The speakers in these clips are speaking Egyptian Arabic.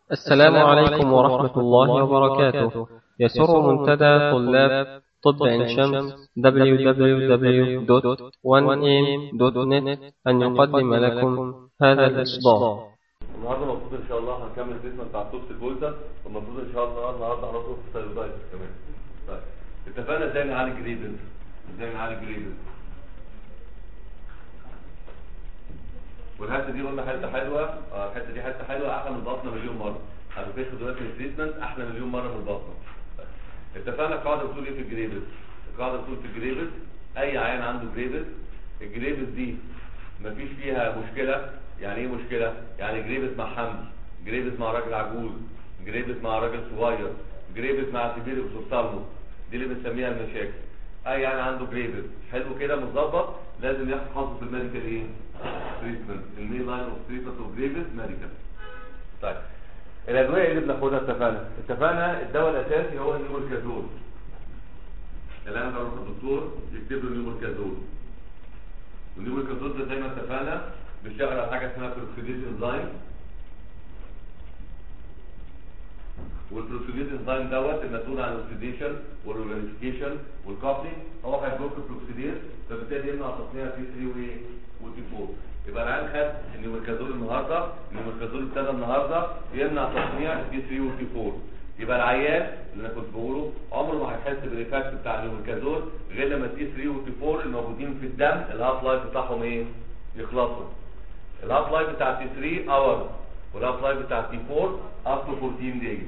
السلام عليكم ورحمة الله وبركاته يسر منتدى طلاب طب عين شمس www.1am.net أن يقدم لكم هذا الإصدار النهارده المفروض ان شاء الله هنكمل الجسم بتاع توكس الجولتا والمفروض ان شاء الله النهارده هنخرج في الثايرويدايتس كمان طيب اتفقنا ازاي نعالج جريبل ازاي نعالج جريبل والحته دي قلنا حته حلوه اه الحته دي حته حلوه احلى من البطنه مليون مره هتكتشفوا دلوقتي التريتمنت احلى مليون مره من البطنه طيب. اتفقنا القاعده بتقول ايه في الجريبل القاعده بتقول في الجريبل اي عيان عنده جريبل الجريبل دي مفيش فيها مشكله يعني ايه مشكله يعني جريبس مع حمل جريبس مع راجل عجوز جريبس مع راجل صغير جريبس مع سبيل اوكسوستالموس دي اللي بنسميها المشاكل اي يعني عنده جريبس حلو كده متظبط لازم ياخد خاصه في الميديكال ايه تريتمنت المين لاين اوف تريتمنت اوف جريبس ميديكال طيب الادويه اللي بناخدها اتفقنا اتفقنا الدواء الاساسي هو النيموركازول اللي انا بروح الدكتور يكتب له نيموركازول والنيموركازول ده زي ما اتفقنا بيشتغل على حاجه اسمها بروكسيديز انزيم والبروكسيديز انزيم دوت المسؤول عن الاكسيديشن والاورجانيفيكيشن والكابلينج هو هيبلوك البروكسيديز فبالتالي يمنع تصنيع تي 3 وايه وتي 4 يبقى العيان خد النيومركازول النهارده النيومركازول ابتدى النهارده يمنع تصنيع تي 3 وتي 4 يبقى العيان اللي انا كنت بقوله عمره ما هيحس بالايفكت بتاع النيومركازول غير لما تي 3 وتي 4 الموجودين في الدم الهاف لايف بتاعهم ايه؟ يخلصوا الهاف لايف بتاع تي 3 اور والهاف لايف بتاع تي 4 اب تو 14 دايز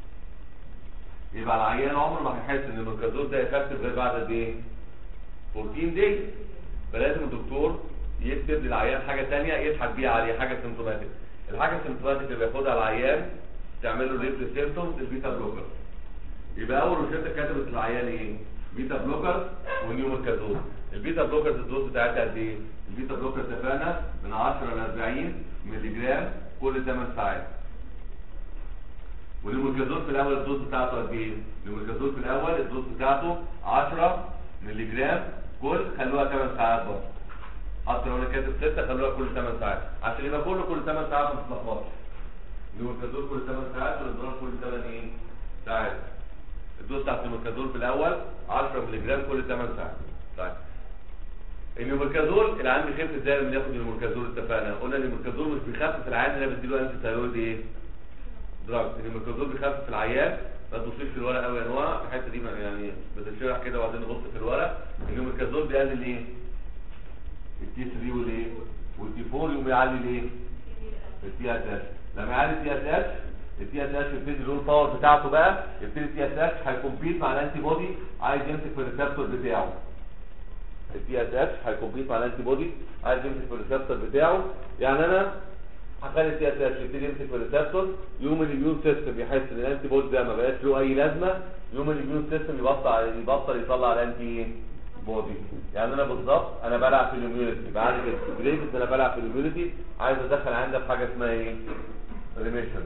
يبقى العيان عمره ما هيحس ان الميركازول ده افكتيف غير بعد قد ايه 14 دايز فلازم الدكتور يكتب للعيان حاجه ثانيه يضحك بيها عليه حاجه سيمتوماتيك الحاجه السيمتوماتيك اللي بياخدها العيان تعمل له ريبل سيمتومز البيتا بلوكر يبقى اول روشته كتبت للعيان ايه بيتا بلوكر ونيومركازول البيتا بلوكرز الدوز بتاعتها قد ايه البيتا بلوكر اتفقنا من 10 ل 40 مللي جرام كل 8 ساعات والميركازول في الاول الدوز بتاعته قد ايه الميركازول في الاول الدوز بتاعته 10 مللي جرام كل خلوها 8 ساعات برضه حتى لو انا كاتب 6 خلوها كل 8 ساعات عشان يبقى كله كل 8 ساعات ما تتلخبطش الميركازول كل 8 ساعات والادرار كل 8 ايه ساعات الدوز بتاعت الميركازول في الاول 10 مللي جرام كل 8 ساعات طيب الميركازول العيان بيخف ازاي لما ياخد الميركازول اتفقنا قلنا ان الميركازول مش بيخفف العيان اللي انا بديله انتي ثايرويد ايه دراج الميركازول بيخفف العيان ما تبصيش في الورق قوي انواع الحته دي يعني بتتشرح كده وبعدين نبص في الورق ان الميركازول بيقلل ايه التي 3 والايه والتي 4 يقوم يعلي الايه التي اس اتش لما يعلي التي اس اتش التي اس اتش يبتدي له الباور بتاعته بقى يبتدي التي اس اتش هيكمبيت مع الانتي بودي عايز يمسك في الريسبتور بتاعه التي اس اتش هيكمبيت مع الانتي بودي عايز يمسك في الريسبتور بتاعه يعني انا هخلي التي اس اتش يبتدي يمسك في الريسبتور يقوم الاميون سيستم يحس ان الانتي بودي ده ما بقاش له اي لازمه يقوم الاميون سيستم يبطل يبطل يطلع الانتي بودي يعني انا بالظبط انا بلعب في الاميونيتي بعد كده جريد انا بلعب في الاميونيتي عايز ادخل عندك حاجه اسمها ايه ريميشن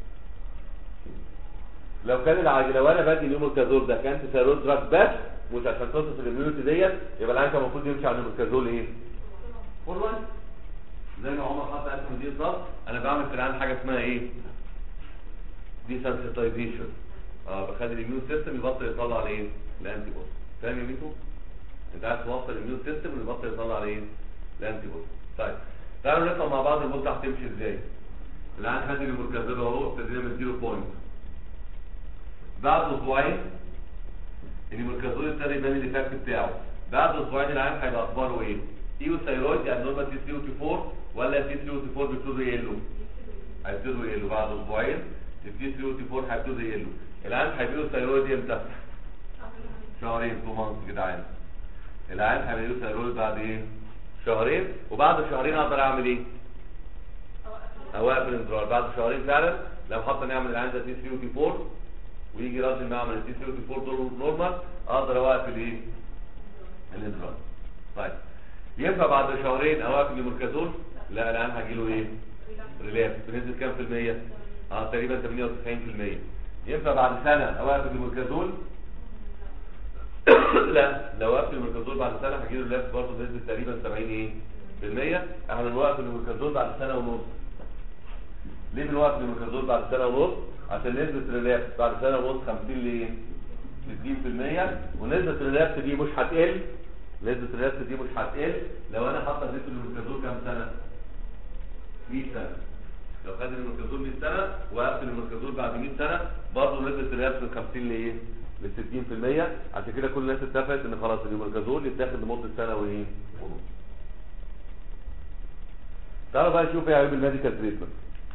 لو كان العاجل لو انا بدي النيومركازول ده كان تسيرود دراج بس مش عشان قصه الاميونيتي ديت يبقى العيان كان المفروض يمشي على النيومركازول ايه؟ فول وان زي ما عمر حط اسم دي بالظبط انا بعمل في العيان حاجه اسمها ايه؟ ديسنسيتايزيشن اه بخلي الاميون سيستم يبطل يطلع على ايه؟ الانتي بودي فاهم يا ميتو؟ انت عايز توصل الاميون سيستم يبطل يطلع على ايه؟ الانتي بودي طيب تعالوا نفهم مع بعض المده هتمشي ازاي؟ العيان خد النيومركازول اهو ابتدينا من 0 بوينت بعد اسبوعين الميركازول ابتدى يبان الايفكت بتاعه بعد اسبوعين العيان هيبقى اخباره ايه؟ ايو ثايرويد يعني نورمال تي 3 وتي 4 ولا تي 3 وتي 4 بيبتدوا يقلوا؟ هيبتدوا يقلوا بعد اسبوعين التي 3 وتي 4 هيبتدوا يقلوا العيان هيبقى ثايرويد امتى؟ شهرين تو مانث يا جدعان العيان هيبقى ثايرويد بعد ايه؟ شهرين وبعد شهرين اقدر اعمل ايه؟ اوقف الانترال بعد شهرين فعلا لو حتى نعمل العيان ده تي 3 وتي 4 ويجي راجل معمل التي 3 وتي 4 دول نورمال اقدر اوقف الايه؟ الانترال طيب ينفع بعد شهرين اوقف الميركازول؟ لا الان هجي له ايه؟ ريلابس بنسبه كام في المية؟ اه تقريبا 98% ينفع بعد سنه اوقف الميركازول؟ لا لو وقفت الميركازول بعد سنه هجي له ريلابس برضه بنسبه تقريبا 70 ايه؟ في المية احنا بنوقف الميركازول بعد سنه ونص ليه بنوقف الميكازول بعد سنه ونص عشان نسبه ريلابس بعد سنه ونص 50 ل 60% ونسبه الريلابس دي مش هتقل نسبه الريلابس دي مش هتقل لو انا حاطط نسبه الميكازول كام سنه 100 سنه لو خد الميكازول 100 سنه وقفت الميكازول بعد 100 سنه برضه نسبه الريلابس من 50 لايه ل 60% عشان كده كل الناس اتفقت ان خلاص الميكازول يتاخد لمده سنه وايه ونص تعالوا بقى نشوف ايه عيوب الميديكال تريتمنت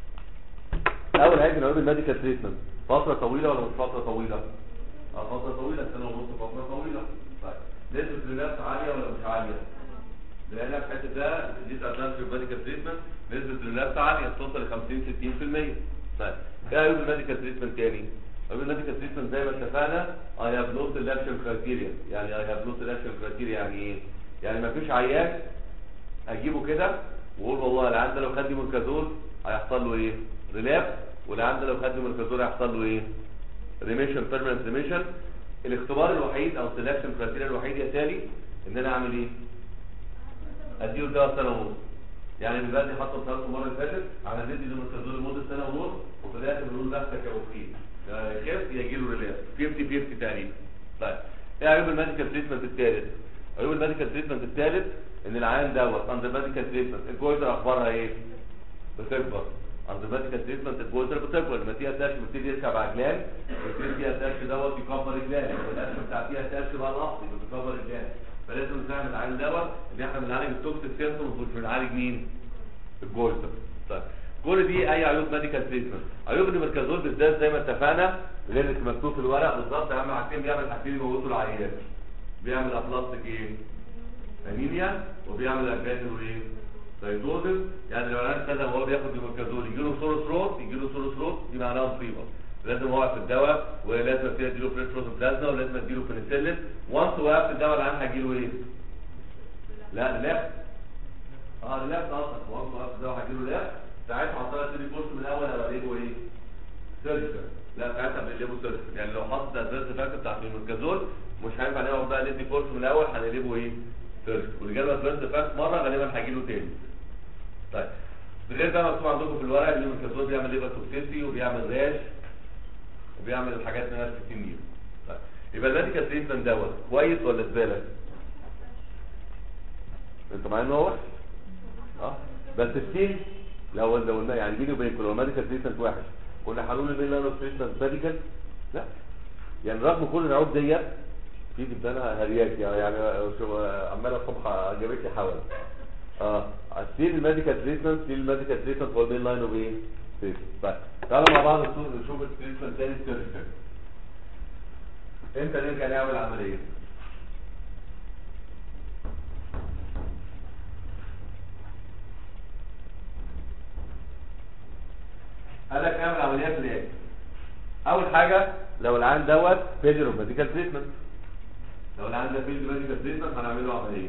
اول حاجه من عيوب الميديكال تريتمنت فتره طويله ولا مش فتره طويله اه فتره طويله سنه ونص فتره طويله طيب نسبه الريلابس عاليه ولا مش عاليه لان في الحته ده دي ادفانس في الميديكال تريتمنت نسبه الريلابس عاليه بتوصل ل 50 60% طيب ايه عيوب الميديكال تريتمنت تاني عيوب الميديكال تريتمنت زي ما اتفقنا اي هاف نوت الاكشن كرايتيريا يعني اي هاف نوت الاكشن كرايتيريا يعني ايه يعني ما فيش عيان اجيبه كده واقول والله العيان ده لو خد مركزول هيحصل له ايه ريلابس والعيان ده لو خد مركزول هيحصل له ايه ريميشن بيرمننت ريميشن الاختبار الوحيد او سelection كرايتيريا الوحيد يا تالي ان انا اعمل ايه اديله دواء سنه ونص يعني دلوقتي حاطه ثلاث المره اللي فاتت على ندي المركزول لمده سنه ونص وفي الاخر بنقول نفسك يا وكيل خف يجي له ريلابس 50 50 تقريبا طيب ايه عيوب الميديكال تريتمنت الثالث عيوب الميديكال تريتمنت الثالث ان العيان دوت اندر ميديكال تريتمنت الجويتر اخبارها ايه بتكبر اندر ميديكال تريتمنت الجويتر بتكبر لما فيها تاش بتبتدي يركب عجلان بتبتدي فيها تاش دوت يكبر رجلان والاسم بتاع فيها تاش بقى نقصي بتكبر رجلان فلازم نفهم العيان دوت ان احنا بنعالج التوكسيك سيمتومز مش بنعالج مين الجويتر طيب كل دي اي عيوب ميديكال تريتمنت عيوب المركزول بالذات زي ما اتفقنا اللي مكتوب في الورق بالظبط اهم حاجتين بيعمل حاجتين يموتوا العيان بيعمل ابلاستيك ايه انيميا وبيعمل اجرادل وايه سايتوزس يعني لو العيان خدها وهو بياخد المركزول يجي له سورس روت يجي له سورس روت دي معناها مصيبه لازم اوقف الدواء ولازم ابتدي اديله فريش بلازما ولازم اديله بنسلين وانس وقفت الدواء العيان هيجي له ايه لا ريلاكس اه ريلاكس اصلا وانس وقفت الدواء هيجي له ريلاكس ساعتها هضطر ادي كورس من الاول هبقى ايه ايه سيرجيكال لا ساعتها بنقلبه سيرجيكال يعني لو حاطط الادرس فاكر بتاعت المركزول مش هينفع نقعد بقى ندي كورس من الاول هنقلبه ايه سيرجيكال واللي جاله ادرس فاكر مره غالبا هيجي له تاني طيب غير بقى مكتوب عندكم في الورق ان المركزول بيعمل ليفر توكسيسي وبيعمل راش وبيعمل الحاجات اللي انا 60 دي طيب يبقى الميديكال تريتمنت دوت كويس ولا زباله؟ انت معايا ان هو وحش؟ اه بس ستيل لو لو قلنا يعني بيني وبينكم لو الميديكال تريتمنت وحش كنا هنقول ان انا تريتمنت ميديكال لا يعني رغم كل العيوب ديت في بنتنا هرياك يعني يعني شو عماله الصبح جابت لي حول اه ستيل الميديكال تريتمنت ستيل الميديكال تريتمنت هو المين لاين اوف ايه؟ طيب تعالوا مع بعض نشوف التريتمنت تاني سيرجيكال امتى نرجع نعمل عمليه؟ قال لك اعمل عمليه في الايه اول حاجه لو العيان دوت فيلير اوف ميديكال تريتمنت لو العيان ده فيلير ميديكال تريتمنت هنعمل له عمليه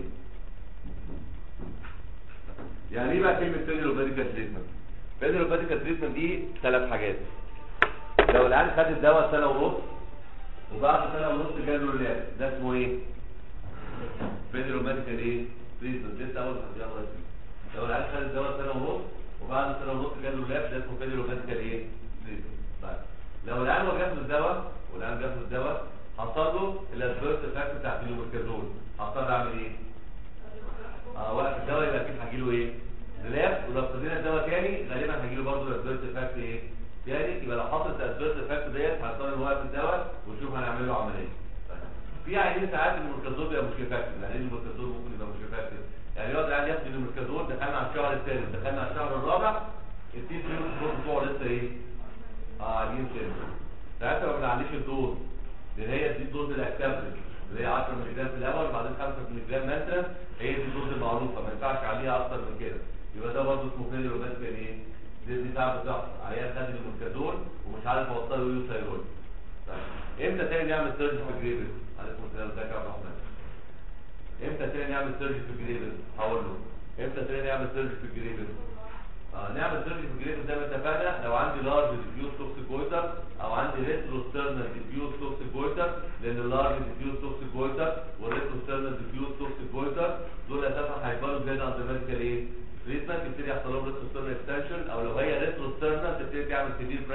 يعني ايه بقى كلمه فيلير اوف ميديكال تريتمنت فيلير اوف ميديكال تريتمنت دي ثلاث حاجات لو العيان خد الدواء سنه ونص وبعد سنه ونص جاله ريلاكس ده اسمه ايه فيلير اوف ميديكال ايه تريتمنت لسه اول حاجه يلا لو العيان خد الدواء سنه ونص وبعد سنه ونص جاله لاب ده اسمه فيلير ميديكال ايه طيب لو العيان هو بياخد الدواء والعيان بياخد الدواء حصل له الادفيرس افكت بتاع الميركازول هضطر اعمل ايه اه وقت الدواء يبقى اكيد هجيله ايه لاب ولو ابتدينا الدواء تاني غالبا هجيله برضه الادفيرس افكت ايه تاني يبقى لو حصلت الادفيرس افكت ديت هضطر نوقف الدواء ونشوف هنعمل له عمليه في عيانين ساعات الميركازول بيبقى مش افكتيف يعني الميركازول ممكن يبقى مش افكتيف يعني يقعد العيان ياخد الميركازول دخلنا على الشهر الثالث دخلنا على الشهر الرابع التي 3 بتوعه لسه ايه؟ اه عاليين سنه ساعتها ما بنعليش الدوز لان هي دي الدوز الاكتابل اللي هي 10 مللي جرام في الاول وبعدين 5 مللي جرام مثلا هي دي الدوز المعروفه ما ينفعش عليها اكتر من كده يبقى ده برضه اسمه فيلير وبس ايه؟ دي دي ساعه بتحصل عيان خد الميركازول ومش عارف اوصله يو ثايرويد طيب امتى تاني نعمل سيرج في جريبل؟ عليكم السلام ازيك يا عبد الرحمن امتى تاني نعمل سيرج في جريبل؟ هقول له امتى تاني نعمل سيرج في جريبل؟ آه نعمل سيرج في جريبل زي ما اتفقنا لو عندي لارج ديفيوز توكسيك جويتر او عندي ريترو ستيرنال ديفيوز توكسيك جويتر لان اللارج ديفيوز توكسيك جويتر والريترو ستيرنال ديفيوز توكسيك جويتر دول اساسا هيكونوا زي اندر ميديكال ايه؟ تريتمنت يبتدي يحصل لهم ريترو ستيرنال اكستنشن او لو هي ريترو ستيرنال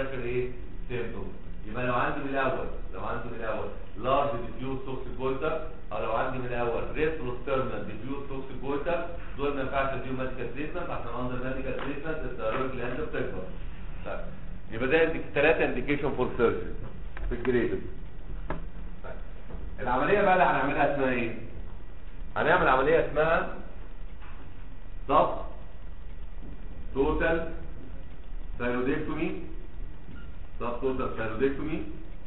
بريشر ايه سيمبتوم يبقى لو عندي من الاول لو عندي من الاول لارج ديفيوز توكسيك جولتر او لو عندي من الاول ريتروسترنال ديفيوز توكسيك جولتر دول ما ينفعش اديهم ميديكال تريتمنت عشان اندر ميديكال تريتمنت الثيرويد جلاند بتكبر طيب يبقى ده ثلاثه انديكيشن فور سيرجري في الجريدز طيب العمليه بقى اللي هنعملها اسمها ايه هنعمل عمليه اسمها ضغط توتال ثايرودكتومي ضغط توتال ثايرودكتومي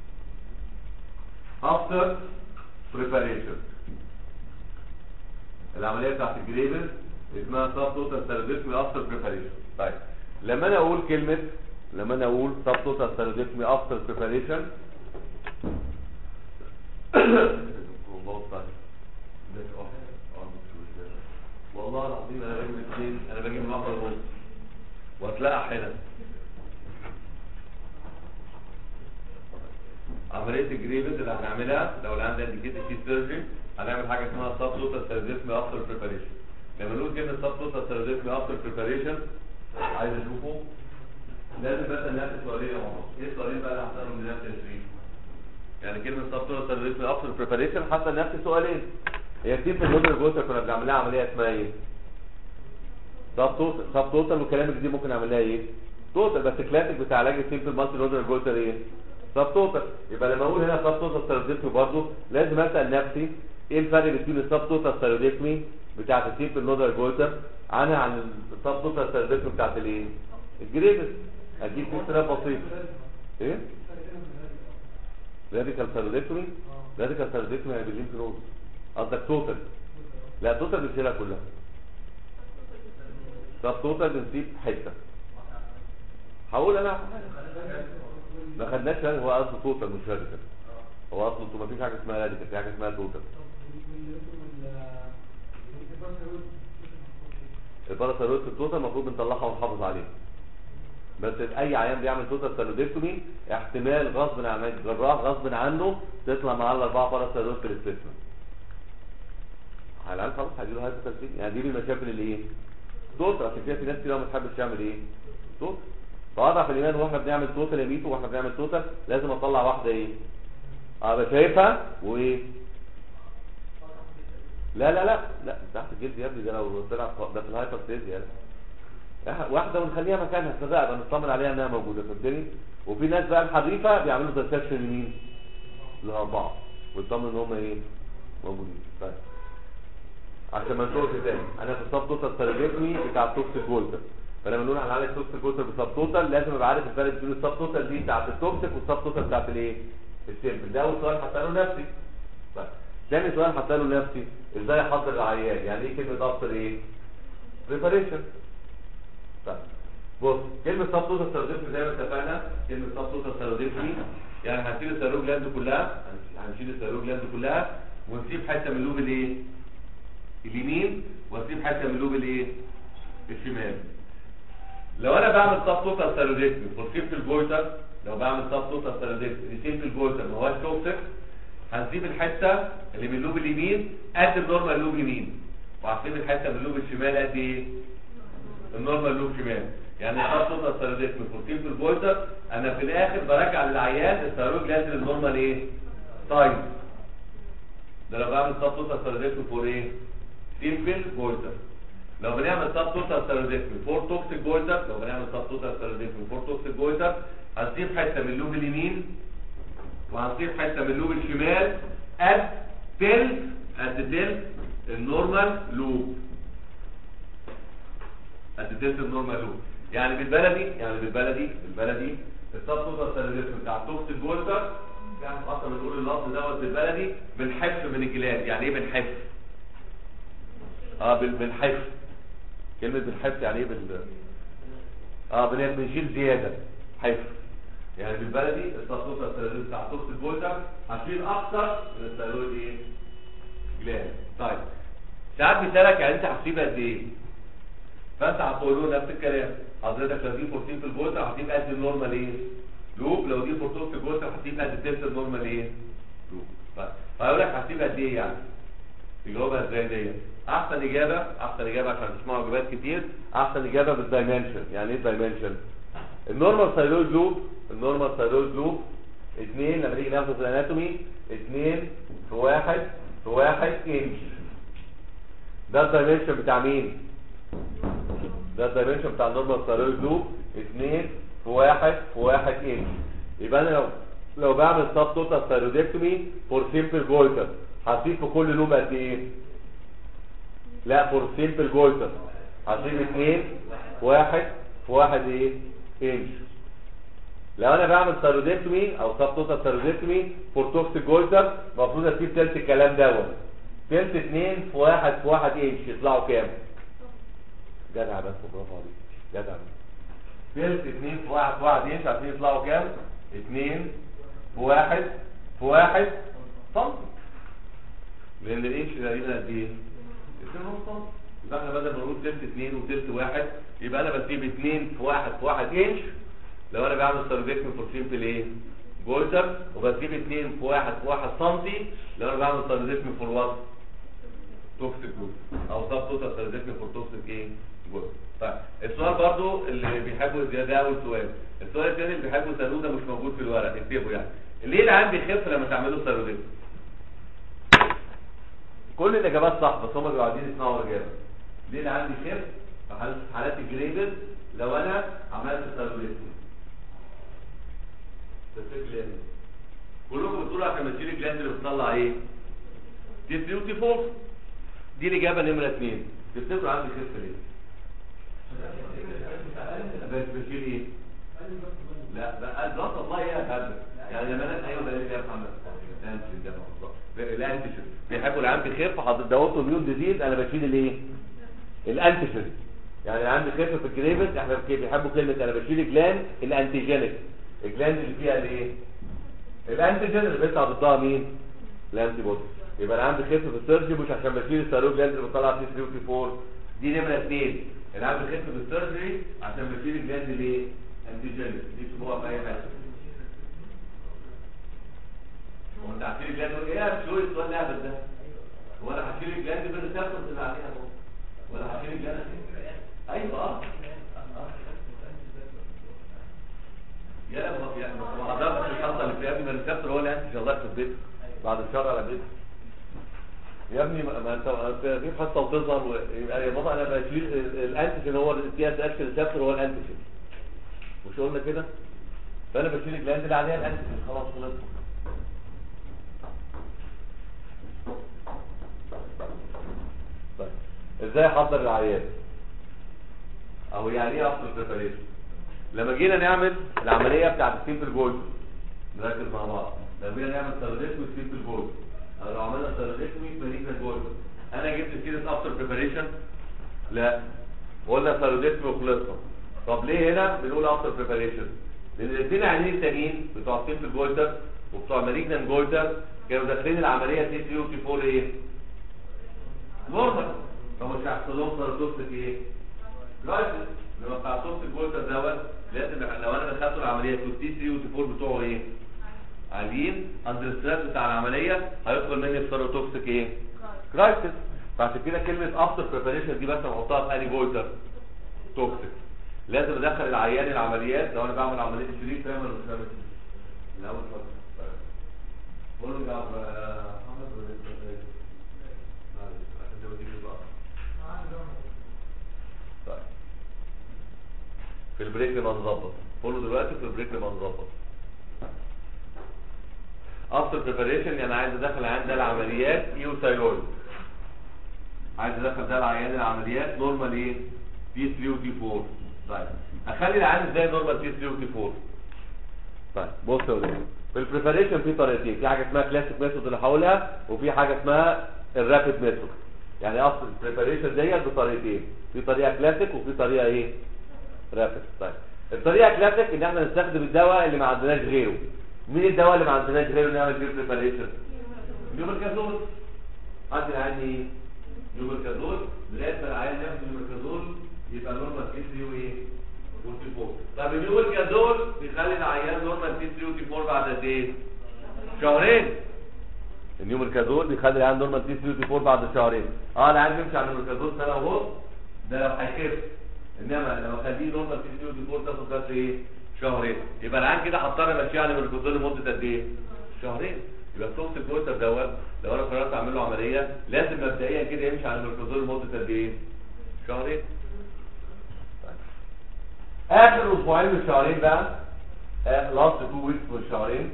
افتر بريباريشن العمليه بتاعت الجريبل اسمها سب توتال ثايرودكتومي افتر بريباريشن طيب لما انا اقول كلمه لما انا اقول سب توتال ثايرودكتومي افتر بريباريشن والله العظيم انا بجيب الاثنين انا بجيب الواحده ونص واتلقح هنا عمليه الجريفز اللي هنعملها لو اللي عندي انديكيتد في سيرجري هنعمل حاجه اسمها سب توتال سيرفيسمي افتر بريباريشن لما نقول كلمه سب توتال سيرفيسمي افتر بريباريشن عايز اشوفه لازم بس نفس سؤالين يا عمر ايه السؤالين بقى اللي هحطهم لنفس التشريح يعني كلمه سب توتال سيرفيسمي افتر بريباريشن حتى نفس سؤالين هي كتير في اللودر جوتر كنا بنعمل لها عمليه اسمها ايه سب توتال سب توتال والكلام الجديد ممكن نعمل لها ايه توتال بس كلاسيك بتاع علاج السيمبل مالتي لودر جوتر ايه سب توتال يبقى لما اقول هنا سب توتال سيروديكمي برضه لازم اسال نفسي ايه الفرق بين السب توتال سيروديكمي بتاعت السيمبل لودر جوتر عنها عن السب توتال سيروديكمي بتاعت الايه الجريبس اكيد في اختلاف بسيط ايه راديكال سيروديكمي راديكال سيروديكمي هيبقى في نود قصدك توتال لا توتال بنشيلها كلها طب توتال بنسيب حته هقول انا ما خدناش يعني هو قصده توتال مش راديكال هو اصله انتوا ما فيش حاجه اسمها راديكال في حاجه اسمها توتال الباراسيرويد في التوتال المفروض بنطلعها ونحافظ عليها بس اي عيان بيعمل توتال سيرودكتومي احتمال غصب عن الجراح غصب عنه تطلع معاه الاربعه باراسيرويد في السيستم على الاقل خلاص هيجيله هايبوتنسين يعني دي من المشاكل اللي ايه توتال عشان كده في ناس كتير ما بتحبش تعمل ايه توتال فاضع في الايمان واحنا بنعمل توتال يا ميتو واحنا بنعمل توتال لازم اطلع واحده ايه ابقى شايفها وايه لا لا لا لا تحت الجلد يا ابني ده لو طلع ده في الهايبرستيزيا لا واحده ونخليها مكانها اتفقنا بقى نطمن عليها انها موجوده فهمتني وفي ناس بقى الحريفه بيعملوا ديسكشن لمين للاربعه ويطمن ان هم ايه موجودين طيب عشان ما نقولش تاني انا في السب توتال سيرجيكمي بتاع التوكسيك جولتر فلما نقول هنعالج التوكسيك جولتر بسب توتال لازم ابقى عارف الفرق بين السب توتال دي بتاعت التوكسيك والسب توتال بتاعت الايه السيمبل ده اول سؤال هساله نفسي طيب تاني سؤال هساله نفسي ازاي احضر العيان يعني ايه كلمه افطر ايه بريباريشن طيب بص كلمه سب توتال سيرجيكمي زي ما اتفقنا كلمه سب توتال سيرجيكمي يعني هنشيل السيروج لاند كلها هنشيل السيروج لاند كلها ونسيب حته من اللوب الايه اليمين واسيب حته من اللوب الايه الشمال لو انا بعمل سب توتال سيرودكتومي فورسيبت الجويتر لو بعمل سب توتال سيرودكتومي ريسيبت الجويتر ما هوش توكسيك هنسيب الحته اللي من اللوب اليمين قد النورمال لوب يمين وهسيب الحته من اللوب الشمال قد ايه النورمال لوب شمال يعني سب توتال سيرودكتومي فورسيبت الجويتر انا في الاخر برجع للعيان السيروج لازم النورمال ايه سايز ده لو بعمل سب توتال سيرودكتومي فور ايه سيمبل جويتر لو بنعمل سب توتال سيرودكتومي فور توكسيك جويتر لو بنعمل سب توتال سيرودكتومي فور توكسيك جويتر هنسيب حته من اللوب اليمين وهنسيب حته من اللوب الشمال قد تلت قد تلت النورمال لوب قد تلت النورمال لوب يعني بالبلدي يعني بالبلدي بالبلدي السب توتال سيرودكتومي بتاع التوكسيك جويتر يعني اصلا بنقول اللفظ دوت بالبلدي بنحف من الجلاد يعني ايه بنحف اه بال- بالحف كلمة بالحف يعني ايه بال اه بن- بنشيل زيادة حف يعني بالبلدي التصوت السيرويد بتاع توكس البولتر هشيل اكتر من السيرويد ايه جلاند طيب ساعات بيسألك يعني انت هتسيب قد ايه فانت هتقول له نفس الكلام حضرتك لو دي 14 في البولتر هتسيب قد النورمال ايه لوب لو دي 14 في البولتر هتسيب قد التلت النورمال ايه لوب طيب هيقول لك هتسيب قد ايه يعني تجاوبها ازاي دي احسن اجابه احسن اجابه عشان تسمعوا اجابات كتير احسن اجابه بالدايمنشن يعني ايه الدايمنشن النورمال ثايرويد لوب النورمال ثايرويد لوب اثنين لما نيجي ناخده في الاناتومي اثنين في واحد في واحد انش ده الدايمنشن بتاع مين؟ ده الدايمنشن بتاع النورمال ثايرويد لوب اثنين في واحد في واحد انش يبقى انا لو لو بعمل سب توتال ثايرويدكتومي فور سيمبل جولتر هسيب في كل لوب قد ايه؟ لا فور سيمبل جولتر هسيب اثنين في واحد في واحد ايه؟ انش لو انا بعمل ثايرويدكتومي او سب توتال ثايرويدكتومي فور توكسيك جولتر المفروض اسيب تلت الكلام دوت تلت اتنين في واحد في واحد انش يطلعوا كام؟ جدع بس برافو عليك جدع تلت اتنين في واحد في واحد انش عشان يطلعوا كام؟ اتنين في واحد في واحد سنتي لان الانش تقريبا قد ايه؟ اتنين ونص سنتي يبقى احنا بدل ما نقول تلت اتنين وتلت واحد يبقى انا بسيب اتنين في واحد في واحد انش لو انا بعمل سيرفيكشن فور سيمبل ايه؟ جولتر وبسيب اتنين في واحد في واحد سنتي لو انا بعمل سيرفيكشن فور وات؟ توكسيك جولتر او سب توتال سيرفيكشن فور توكسيك ايه؟ جولتر طيب السؤال برضو اللي بيحبوا الزياده اول سؤال السؤال الثاني اللي بيحبوا يسالوه ده مش موجود في الورق اكتبه يعني ليه العيان بيخف لما تعملوا سيرفيكشن؟ كل الاجابات صح بس هم بيبقوا عايزين يسمعوا الاجابه ليه العيان بيخف في حالات حالات الجريدد لو انا عملت سيرفيكشن تفتكر ليه؟ كلكم بتقولوا عشان بتشيل الجلاند اللي بتطلع ايه؟ تي 3 وتي 4 دي الاجابه نمره 2 تفتكروا عندي خف ليه؟ بس بشيل ايه؟ لا بقى الضغط والله ايه يا هبل يعني لما انا ايوه ده اللي يا محمد الانتيجين ده بالظبط الانتيجين بيحبوا العام بيخف حاطط دوت ميون ديزيز انا بشيل الايه؟ الانتيجين يعني العام بيخف في الجريفز احنا بيحبوا كلمه انا بشيل الجلاند الانتيجينيك الجلاند اللي فيها الايه الانتيجين اللي بيطلع ضدها مين الانتي بودي يبقى انا عندي خف في السيرجي مش عشان بشيل الثيرويد جلاند اللي بيطلع تي 3 وتي 4 دي نمره 2 انا عندي خف في السيرجي عشان بشيل الجلاند الايه انتيجين دي تبقى في اي حاجه هو انت هتشيل الجلاند ايه يا شو السؤال الهبل ده هو انا هشيل الجلاند بالريسبتورز اللي عليها اهو ولا هشيل الجلاند ايوه اه يا ما يعني ما حضرتش الحصه اللي في قبل ما الريسبتور هو اللي انت الله يخرب بيتك بعد الشر على بيتك يا ابني ما ما انت أنت في حصه وتظهر و... يبقى يا بابا انا بشيل ال- الانتيجين هو التي اس اكشن ريسبتور هو الانتيجين مش قلنا كده فانا بشيل الجلاند اللي عليها الانتيجين خلاص خلصت طيب ازاي احضر العيان او يعني ايه افضل بريباريشن لما جينا نعمل العمليه بتاعت السيمبل جولد نركز مع بعض لما جينا نعمل سيرفيكتومي سيمبل جولد او لو عملنا سيرفيكتومي مالجنت جولد انا جبت سيريس افتر بريباريشن لا قلنا سيرفيكتومي وخلصنا طب ليه هنا بنقول افتر بريباريشن لان الاثنين عيانين التانيين بتوع السيمبل جولدر وبتوع مالجنت جولدر كانوا داخلين العمليه تي 3 وتي 4 ايه نورمال فمش هيحصل لهم سيرتوكسيك ايه رايسس لما بتاع صوت الجولتر دوت لازم لو انا دخلت العمليه في تي 3 وتي 4 بتوعه ايه؟ عاليين اندر ستريس بتاع العمليه هيدخل مني السيروتوكسيك ايه؟ كرايسيس فعشان كده كلمه افتر بريباريشن دي بس بحطها في اني جولتر توكسيك لازم ادخل العيان العمليات لو انا بعمل عمليه شريك فاهم ولا مش فاهم؟ الاول اتفضل قول له يا محمد ولا إيه؟ معلش عشان ده بديك بقى طيب في البريك نبقى نظبط قوله دلوقتي في البريك نبقى نظبط افتر بريباريشن يعني عايز ادخل عيان ده العمليات ايو ثايرويد عايز ادخل ده العيان العمليات نورمال ايه تي 3 وتي 4 طيب اخلي العيان ازاي نورمال تي 3 وتي 4 طيب بص يا ولاد في البريباريشن في طريقتين في حاجه اسمها كلاسيك ميثود اللي هقولها وفي حاجه اسمها الرابيد ميثود يعني اصل البريباريشن ديت بطريقتين في طريقه كلاسيك وفي طريقه ايه رابيد طيب الطريقه كلاسيك ان احنا نستخدم الدواء اللي ما عندناش غيره مين الدواء اللي ما عندناش غيره نعمل بيه بريباريشن نيومركازول عندي العيان ايه نيومركازول لغايه ما العيان ياخد نيومركازول يبقى نورمال تي 3 وايه وتي 4 طب النيومركازول بيخلي العيان نورمال تي 3 وتي 4 بعد قد ايه شهرين النيومركازول بيخلي العيان نورمال تي 3 وتي 4 بعد شهرين اه العيان بيمشي على النيومركازول سنه ونص ده لو هيخف انما لو خليه نورمال تي 3 وتي 4 تاخد بس ايه شهرين يبقى العيان كده هضطر امشيه على الميركوزول لمده قد ايه شهرين يبقى التوكسيك جوتر دوت لو انا قررت اعمل له عمليه لازم مبدئيا كده يمشي على الميركوزول لمده قد ايه شهرين اخر اسبوعين من الشهرين بقى لاست تو ويكس من الشهرين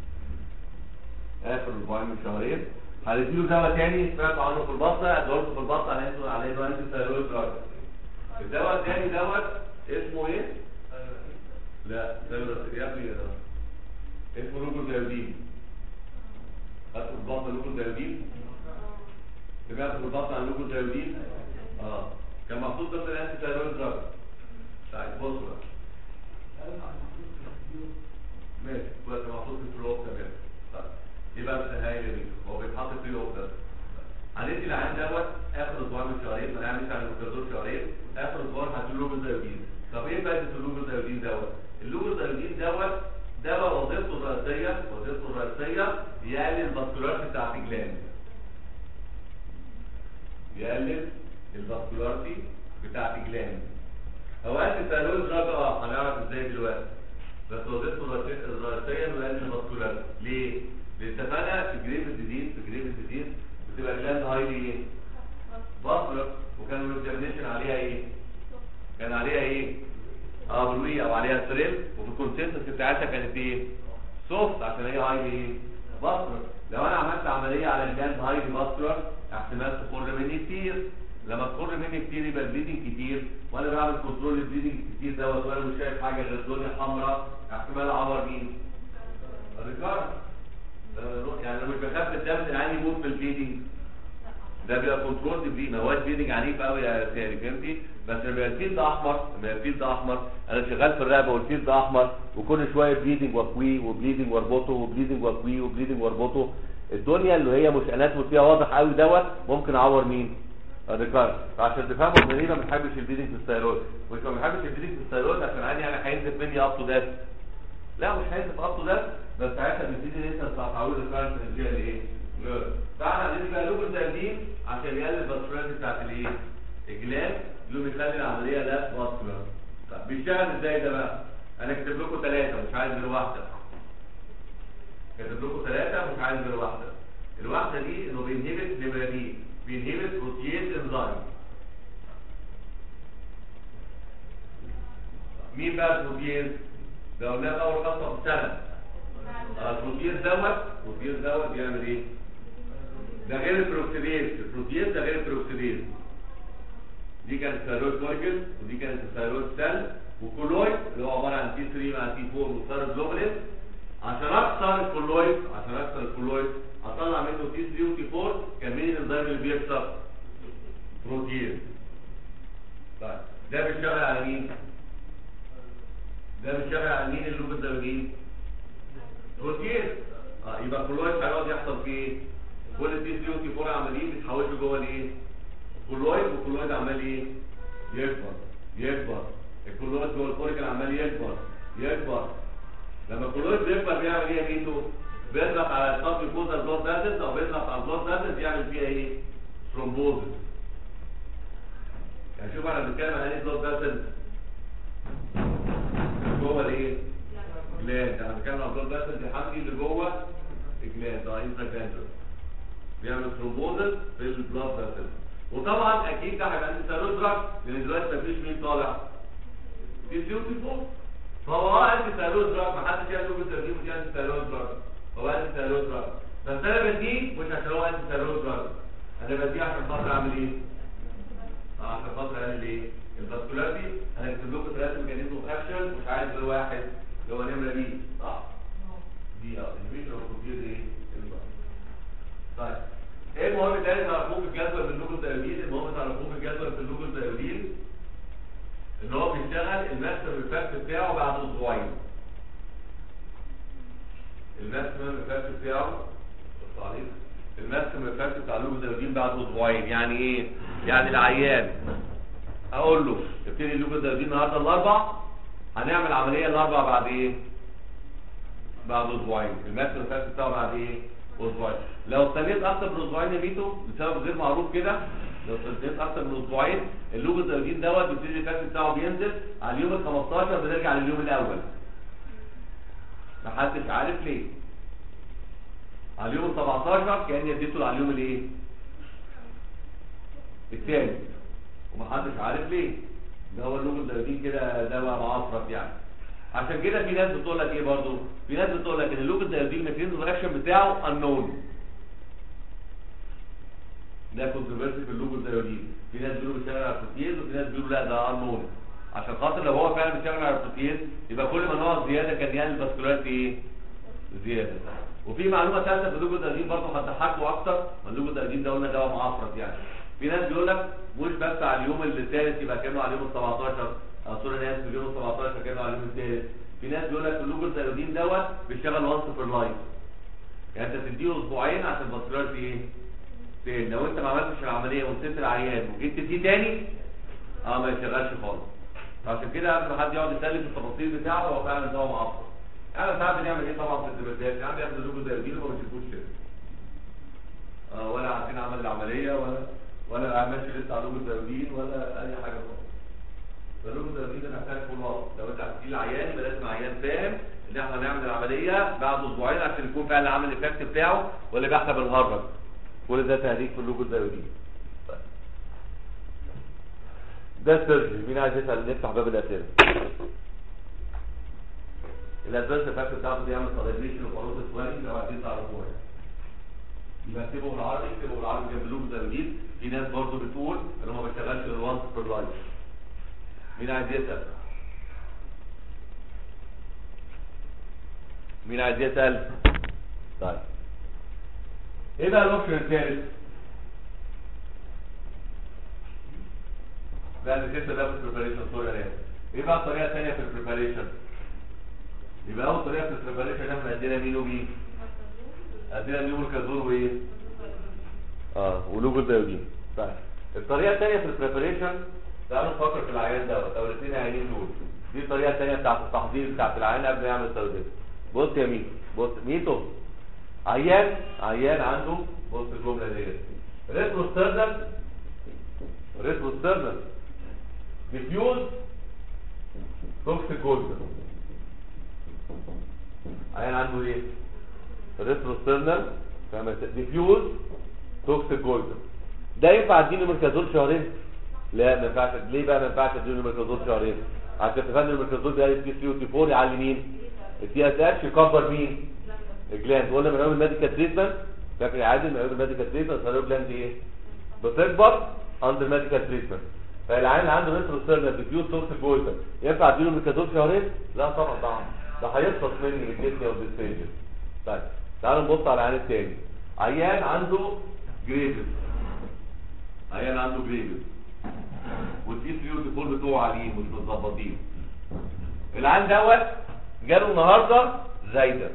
اخر اسبوعين من الشهرين هنديله دواء تاني سمعت عنه في البطنه ادولته في البطنه هننزل عليه دواء انتي ثايرويد دراج الدواء التاني دوت اسمه ايه؟ لا ثايرويد يا ابني اسمه لوكوزايودين خدت في البطن لوكوزايودين سمعت في البطن عن لوكوزايودين اه كان محطوط ضمن الانتي ثايرويد دراج طيب بصوا بقى ماشي دلوقتي محطوط في الفلوب تمام طيب يبقى بس هايل يا هو بيتحط في الفلوب ده هندي العين دوت اخر اسبوع من شهرين ما نعملش على المكرر شهرين اخر اسبوع هتقول له بالزيودين طب ايه فايده اللوبوزايودين دوت اللوبوزايودين دوت دواء وظيفته الرئيسيه وظيفته الرئيسيه يقلل الفاسكولاريتي بتاعت الجلاند يقلل الفاسكولاريتي بتاعت الجلاند هو انت ثايرويد دراج اه هنعرف ازاي دلوقتي بس وظيفته الرئيسيه الرئيسية انه يقلل الفاسكولاريتي ليه؟ لان اتفقنا في جريف ديزيز في جريف ديزيز بتبقى الجلاند هايلي ايه؟ فاسكولار وكان الاكزامينشن عليها ايه؟ كان عليها ايه؟ اه بلوي او عليها ثريل وفي الكونسنسس بتاعتها كانت ايه؟ سوفت عشان هي هايلي ايه؟ فاسكولار لو انا عملت عمليه على الجلاند هايلي فاسكولار احتمال تخر مني كتير لما تخر مني كتير يبقى البليدنج كتير وانا بعمل كنترول البليدنج كتير دوت وانا مش شايف حاجه غير دنيا حمراء احتمال اعور مين؟ الرجال يعني انا مش بخاف من الدم العين يموت من البليدنج ده بيبقى كنترول دي ما هوش بليدنج عنيف قوي يا ساري فهمتي بس لما يبقى الفيلد احمر لما يبقى الفيلد احمر انا شغال في الرقبه والفيلد احمر وكل شويه بليدنج واكويه وبليدنج واربطه وبليدنج واكويه وبليدنج واربطه الدنيا اللي هي مش اناتومي فيها واضح قوي دوت ممكن اعور مين؟ الريكارد فعشان تفهموا ان ليه ما بنحبش البليدنج في الثيرويد مش ما بنحبش البليدنج في الثيرويد عشان عادي يعني هينزف مني اب تو داس لا مش هينزف اب تو داس بس ساعتها بتبتدي ان انت تعود الكارنت انرجيا لايه؟ فاحنا عايزين بقى لوب التقديم عشان يقلل الفاسكولاريتي بتاعت الايه؟ الجلاند اللي بيخلي العمليه لا فاسكولار طب بيشتغل ازاي ده بقى؟ انا كاتب لكم ثلاثه مش عايز غير واحده كاتب لكم ثلاثه مش عايز غير واحده الواحده دي انه بينهبت نمره دي بينهبت بروتيز انزيم مين بقى البروتيز؟ ده قلناه في اول خطوه في السنه البروتيز دوت البروتيز دوت بيعمل ايه؟ ده غير البروكسيديز البروتيز ده غير البروكسيديز دي كانت ثايرويد كوريكل ودي كانت الثايرويد سيل وكولويد اللي هو عباره عن تي 3 مع تي 4 وثايرويد جلوبولين عشان اكسر الكولويد عشان اكسر الكولويد اطلع منه تي 3 وتي 4 كان مين الانزيم اللي بيكسر بروتين طيب ده بيشتغل على مين ده بيشتغل على مين اللوب ده مين بروتين اه يبقى الكولويد هيقعد يحصل فيه ايه كل تي 3 وتي 4 عمالين بيتحولوا جوه الايه الكولويد والكولويد عمال ايه يكبر يكبر الكولويد جوه الكوريكل عمال يكبر يكبر لما الكولويد بيكبر بيعمل ايه يا ميتو بيضغط على الصف الكوزا البلاد فاسلز او بيضغط على البلاد فاسلز يعمل فيها ايه ثرومبوزس يعني شوف احنا بنتكلم عن ايه بلاد فاسلز جوه الايه جلاند احنا بنتكلم عن بلاد فاسلز يا حمدي اللي جوه الجلاند اه انترا جلاندر بيعمل ثرومبوزس في البلاد فاسلز وطبعا اكيد ده هيبقى انت ثيرويد دراج لان دلوقتي مفيش مين طالع في سيو تي فوق فهو اه انت ثيرويد دراج ما حدش يعمل له ترجيم دي انت ثيرويد دراج هو انت ثيرويد دراج بس انا بديه مش عشان هو انت ثيرويد دراج انا بديه عشان خاطر اعمل ايه؟ اه عشان خاطر اعمل ايه؟ الفاسكولاريتي انا كاتب لكم ثلاثه ميكانيزم اوف اكشن مش عايز غير واحد اللي هو نمره دي صح؟ دي اه الفيشن اوف ايه؟ طيب ايه المهم تاني تعرفوه في الجدول في اللوجو التأويل المهم تعرفوه في الجدول في اللوجو التأويل ان هو بيشتغل الماكسيمم افكت بتاعه بعد اسبوعين الماكسيمم افكت بتاعه بص عليك الماكسيمم افكت بتاع اللوجو التأويل بعد اسبوعين يعني ايه يعني العيان اقول له ابتدي اللوجو التأويل النهارده الاربع هنعمل عمليه الاربع بعد ايه بعد اسبوعين الماكسيمم افكت بتاعه بعد ايه اسبوعين لو استنيت اكتر من اسبوعين يا ميتو لسبب غير معروف كده لو استنيت اكتر من اسبوعين اللوب التوجين دوت بيبتدي الفاكس بتاعه بينزل على اليوم ال 15 بنرجع لليوم الاول محدش عارف ليه على اليوم 17 كان اديته على اليوم الايه الثالث ومحدش عارف ليه ده هو اللوجو الدايودين كده دواء معصرف يعني عشان كده في ناس بتقول لك ايه برضو في ناس بتقول لك ان اللوجو الدايودين الميكانيزم الاكشن بتاعه انون ده كونتروفيرسي في اللوجو الدايودين في ناس بيقولوا بيشتغل على البروتيز وفي ناس بيقولوا لا ده انون عشان خاطر لو هو فعلا بيشتغل على البروتيز يبقى كل ما نقعد زياده كان يعمل فاسكولاريتي ايه زياده وفي معلومه ثالثه في اللوجو الدايودين برضه هتضحكوا اكتر ما اللوجو الدايودين ده قلنا دواء معفرط يعني في ناس بيقول لك مش بس على اليوم الثالث يبقى كانوا على اليوم ال 17 او سوري ناس في اليوم ال 17 كانوا على اليوم الثالث في ناس بيقول لك اللوجو الدايودين دوت بيشتغل وانس بير لايف يعني انت تديله اسبوعين عشان الفاسكولاريتي ايه تاني لو انت ما عملتش العمليه وسبت العيان وجيت تديه تاني اه ما يشتغلش خالص عشان كده قبل ما حد يقعد يسلم في التفاصيل بتاعه هو فعلا ده معفر انا ساعات بنعمل ايه طبعا في الدبلات يعني بياخد اللوجو الدايودين وما بيشوفوش كده آه ولا عارفين عمل العمليه ولا ولا ماشي لسه على لوجو الدايودين ولا اي حاجه خالص فلوجو الدايودين ده محتاج فول اب لو انت هتجيب العيان يبقى لازم عيان فاهم ان احنا هنعمل العمليه بعد اسبوعين عشان يكون فعلا عامل الايفكت بتاعه ولا بقى احنا بنهرج كل ده تهريج في اللوجو الدايودين ده السيرجري مين عايز يسال نفتح باب الاسئله الادفانس فاكتور بتاعته دي يعمل ساليبريشن وفاروت سوالينج لو عايزين تعرفوها يبقى اكتبوا بالعربي اكتبوا بالعربي جنب اللوجو الدايودين في ناس برضه بتقول ان هو ما بيشتغلش غير وانس بير لايف مين عايز يسال مين عايز يسال طيب ايه بقى الاوبشن الثالث لا ده لسه ده في البريباريشن سوري يا ايه بقى الطريقه الثانيه في البريباريشن يبقى اول طريقه في البريباريشن احنا ادينا مين ومين ادينا نيومركازول وايه اه ولوجو الدايودين طيب الطريقه الثانيه في البريباريشن تعالوا نفكر في العيان دوت او الاثنين عيانين دول دي الطريقه الثانيه بتاعت التحضير بتاعت العيان قبل ما يعمل التوليد بص يا ميتو بص ميتو عيان عيان عنده بص الجمله ديت ريتروسترنال ريتروسترنال ديفيوز توكسيك جولدر عيان عنده ايه ريتروسترنال ديفيوز توكسيك جولدر ده ينفع اديله مركزول شهرين لا ما ينفعش ليه بقى ما ينفعش اديله مركزول شهرين عشان تفهم المركزول ده يدي 3 و 4 يعلي مين التي اس اتش يكبر مين الجلاند قلنا من اول الميديكال تريتمنت فاكر يا عادل من اول الميديكال تريتمنت صار جلاند ايه بتكبر اندر ميديكال تريتمنت فالعيان اللي عنده ريتروسترنال ديفيوز سورس جولدر ينفع اديله مركزول شهرين لا طبعا طبعا ده هيخلص مني من الجسم والديستيجن طيب تعالوا نبص على العيان التاني عيان عنده جريفز عيان عنده جريفز والتي 3 والتي 4 بتوعه عاليين مش متظبطين العيان دوت جاله النهارده زايده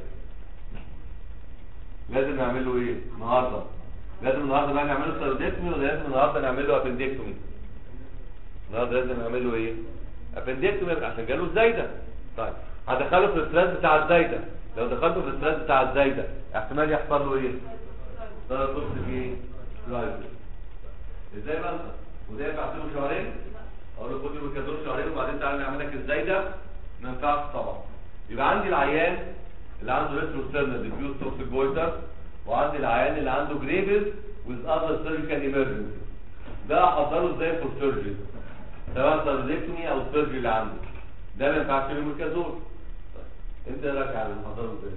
لازم نعمل له ايه النهارده لازم النهارده بقى نعمل له سيرودكتومي ولا لازم النهارده نعمل له ابندكتومي النهارده لازم نعمل له ايه ابندكتومي عشان جاله الزايده طيب هدخله في الستريس بتاع الزايده لو دخلته في الستريس بتاع الزايده احتمال يحصل له ايه ده توكسيك ايه لايف ازاي بقى وده ينفع له شهرين اقول له خد الميكازول شهرين وبعدين تعالى نعمل لك الزايده ما ينفعش طبعا يبقى عندي العيان اللي عنده ريتروسترنال ديفيوز توكسيك جويتر وعندي العيان اللي عنده جريفز with other surgical emergency ده احضره ازاي فور سيرجري سواء سيرجكتومي او السيرجري اللي عنده ده ما ينفعش له ميكازول انت ايه رايك على محضره ازاي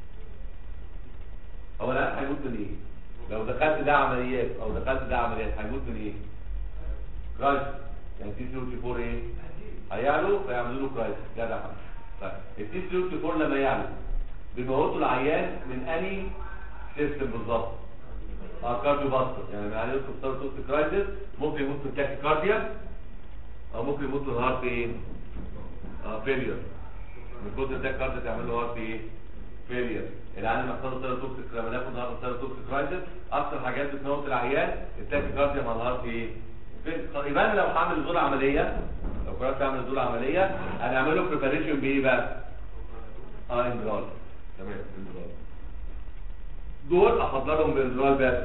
هو العيان هيموت من ايه لو دخلت ده عمليات او دخلت ده عمليات هيموت من ايه كرايس يعني تي 3 4 ايه هيعلوا فيعملوا له كرايس جدع طيب التي 3 4 لما يعلوا بيموتوا العيان من اني سيستم بالظبط اه كارديو باستر يعني من عليه سبستار توست كرايسيس ممكن يموت من تاكيكارديا او ممكن يموت من هارت ايه اه فيلير من كتر التاكيكارديا تعمل له هارت ايه فيلير العيان لما يحصل له توكسيك لما ناخد هارت توكسيك كرايسيس اكتر حاجات بتموت العيان التاكيكارديا مع الهارت ايه يبقى انا لو هعمل نزول عمليه لو قررت اعمل نزول عمليه هنعمل له بريباريشن بايه بقى اه اندرال تمام اندرال دول احضرهم باندرال بس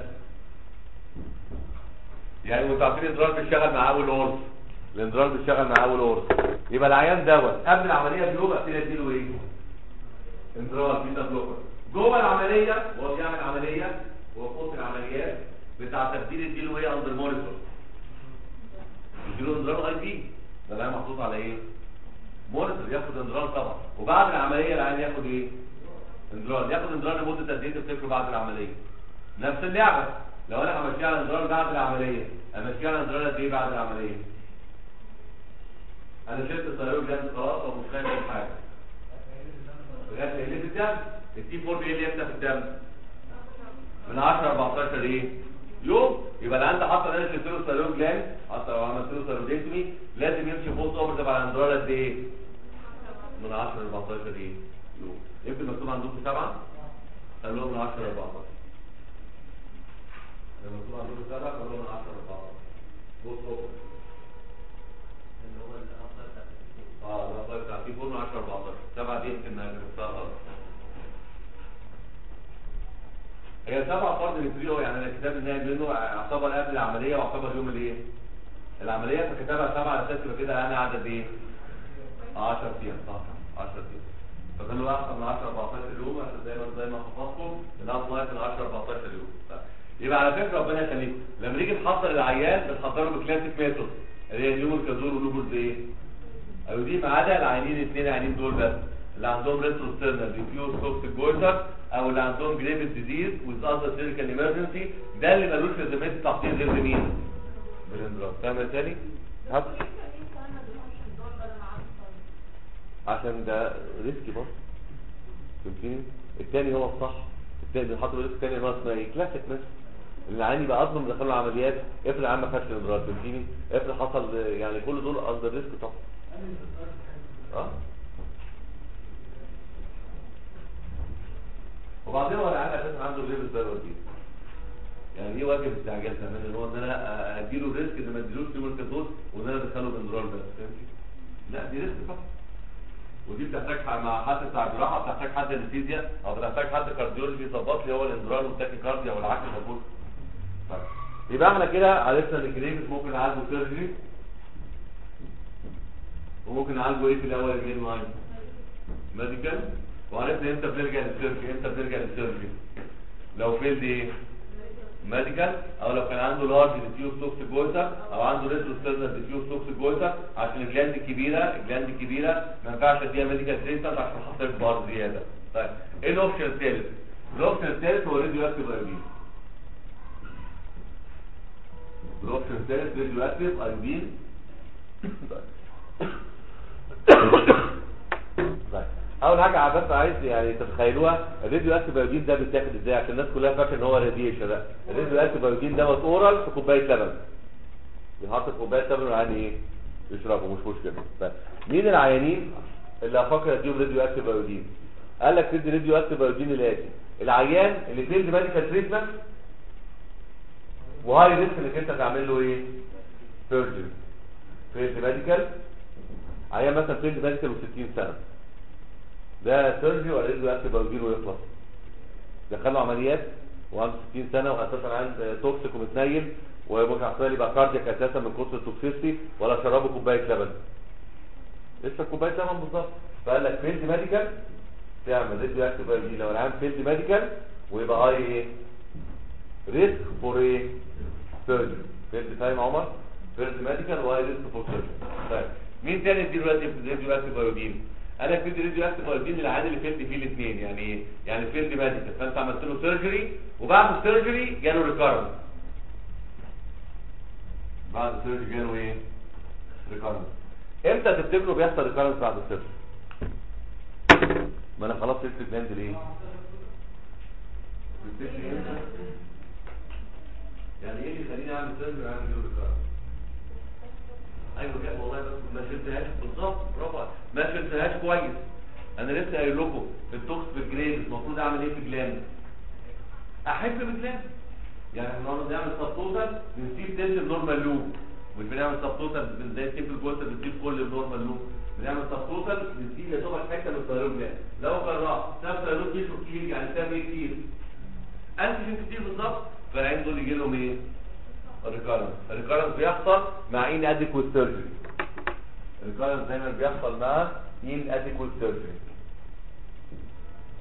يعني انتوا عارفين الاندرال بيشتغل مع اول قرص الاندرال بيشتغل مع اول قرص يبقى العيان دوت قبل العمليه بيوم ابتدي اديله ايه اندرال بيتا بلوكر جوه العمليه وهو بيعمل عمليه وهو فوق العمليات بتاع تبديل الديل وهي اندر مونيتور يديله اندرال اي بي ده اللي محطوط على ايه؟ مونيتور ياخد اندرال طبعا وبعد العمليه العيان ياخد ايه؟ اندرال ياخد اندرال لمده قد ايه تفتكروا بعد العمليه؟ نفس اللعبه لو انا همشيها على اندرال بعد العمليه امشيها على اندرال قد ايه بعد العمليه؟ انا شلت الثيرويد جلاند خلاص ومش خايف من حاجه لغايه ما يقل في الدم التي 4 بيقل امتى في الدم؟ من 10 14 ايه؟ يوم يبقى اللي انت حاطط انا شلت له الثيرويد جلاند حتى لو عملت له ثيرويدكتومي لازم يمشي فوق اوفر تبع الاندرال قد ايه؟ من 10 ل 14 ايه؟ يوم يمكن مكتوب عندكم سبعه خلوهم من 10 ل 14 لما مكتوب عندكم سبعه خلوهم من 10 ل 14 بص اوفر اللي هو الافضل بتاع اه الأفضل بتاع في فورم 10 14 سبعة دي يمكن انها جبتها غلط هي سبعة فرض الفريو يعني انا الكتاب النهائي منه اعتبر قبل العملية واعتبر يوم الايه؟ العملية فكتبها سبعة على اساس يبقى كده انا عدد ايه؟ 10 ايام صح 10 ايام فخلوا احسن من 10 14 يوم عشان دايما دايما حفظكم انها لغايه من 10 14 يوم طيب. يبقى على فكره ربنا يخليكم لما نيجي نحضر العيان بنحضره بكلاسيك ميثود اللي هي اليوم الكازور ولوبرز ايه؟ او دي ما عدا العيانين الاثنين عيانين دول بس اللي عندهم ريتروسترنال ديفيوز توكسيك جويتر او اللي عندهم جريفز ديزيز ويز اذر سيريكال ايمرجنسي ده اللي ملوش في ذمه التحضير غير بمين؟ بالاندراج فاهم يا تاني؟ هات عشان ده ريسكي برضه فهمتني؟ التاني هو الصح التاني اللي حاطط الريسك التاني اللي هو اسمها ايه؟ كلاسيك مثلا العيان يبقى اصلا مدخله عمليات افرض العيان ما خدش الاندراج فهمتني؟ افرض حصل يعني كل دول اندر ريسك طبعا اه وبعدين هو العيان اساسا عنده غير الضروري دي يعني ايه واجب استعجال كمان ان هو ان انا اديله ريسك ان ما اديلوش تيموركازول وان انا ادخله باندرال بس فهمتي؟ لا دي ريسك فقط ودي بتحتاج ح- مع حد بتاع جراحه بتحتاج حد انستيزيا او بتحتاج حد كارديولوجي يظبط لي هو الاندرال والتاكي كارديا والعكس ده كله طيب. يبقى احنا كده عرفنا ان الجريفز ممكن نعالجه سيرجري وممكن نعالجه ايه في الاول الجين لاين ميديكال وعرفنا امتى بنرجع للسيرجري امتى بنرجع للسيرجري لو فيلد ايه ميديكال او لو كان عنده لارج ديفيوز توكسيك جويتر او عنده ريتروسترنال ديفيوز توكسيك جويتر عشان الجلاند الكبيره الجلاند الكبيره ما ينفعش اديها ميديكال تريتمنت عشان خاطر بار زياده طيب ايه الاوبشن الثالث الاوبشن الثالث هو راديو اكتيف ايودين الاوبشن الثالث راديو اكتيف ايودين طيب اول حاجه عباس عايز يعني تتخيلوها الراديو اكتيف ايودين ده بيتاخد ازاي عشان الناس كلها فاكره ان هو راديشن لا الراديو اكتيف ايودين دوت اورال في كوبايه لبن بيحط في كوبايه لبن يعني ايه يشربوا مش مشكله طيب مين العيانين اللي هفكر اديهم راديو اكتيف ايودين قال لك تدي راديو اكتيف ايودين الاتي العيان اللي فيلد ميديكال تريتمنت وهاي ريسك انك انت تعمل له ايه سيرجري فيلد ميديكال عيان مثلا فيلد ميديكال و60 سنه ده سيرجري ولا راديو اكتيف ايودين ويخلص دخله عمليات وعنده 60 سنه واساسا عنده توكسيك ومتنيل وممكن احتمال يبقى كاردياك اساسا من كتر التوكسيستي ولا شربه كوبايه لبن لسه كوبايه لبن بالظبط فقال لك فيلد ميديكال تعمل راديو اكتيف ايودين لو العيان فيلد ميديكال ويبقى هاي ايه ريسك فور ايه سيرجري فيلد فاهم عمر فيلد ميديكال وهاي ريسك فور سيرجري طيب مين تاني يديله راديو راديو اكتيف ايودين انا كنت راديو اكتيف ايودين للعيان اللي فيلد فيه الاثنين يعني ايه يعني فيلد ميديكال فانت عملت له سيرجري وبعد السيرجري جاله ريكارنس بعد السيرجري جاله ايه ريكارنس امتى تفتكروا بيحصل ريكارنس بعد السيرجري ما انا خلاص شلت الجلاند ليه تفتكري امتى؟ يعني ايه اللي يخليني اعمل سيرجري واعمل له ريكارنس ايوه كده والله بس ما شلتهاش بالظبط برافو عليك. ما شلتهاش كويس انا لسه قايل لكم التوكس في الجريد المفروض اعمل ايه في الجلاند احب بالجلاند يعني احنا النهارده بنعمل سبتوتال بنسيب تنسب نورمال لوب مش بنعمل سبتوتال زي سيمبل جوتا بنسيب كل النورمال لوب بنعمل سبتوتال بنسيب يا دوبك حته من الثيرويد جلاند لو جراح ساب ثيرويد تيشو كتير يعني ساب ايه كتير انتيجين كتير بالظبط فالعين دول يجي لهم ايه؟ ريكارنس الريكارنس بيحصل مع ان اديكوت سيرجري الريكارنس دايما بيحصل مع ان اديكوت سيرجري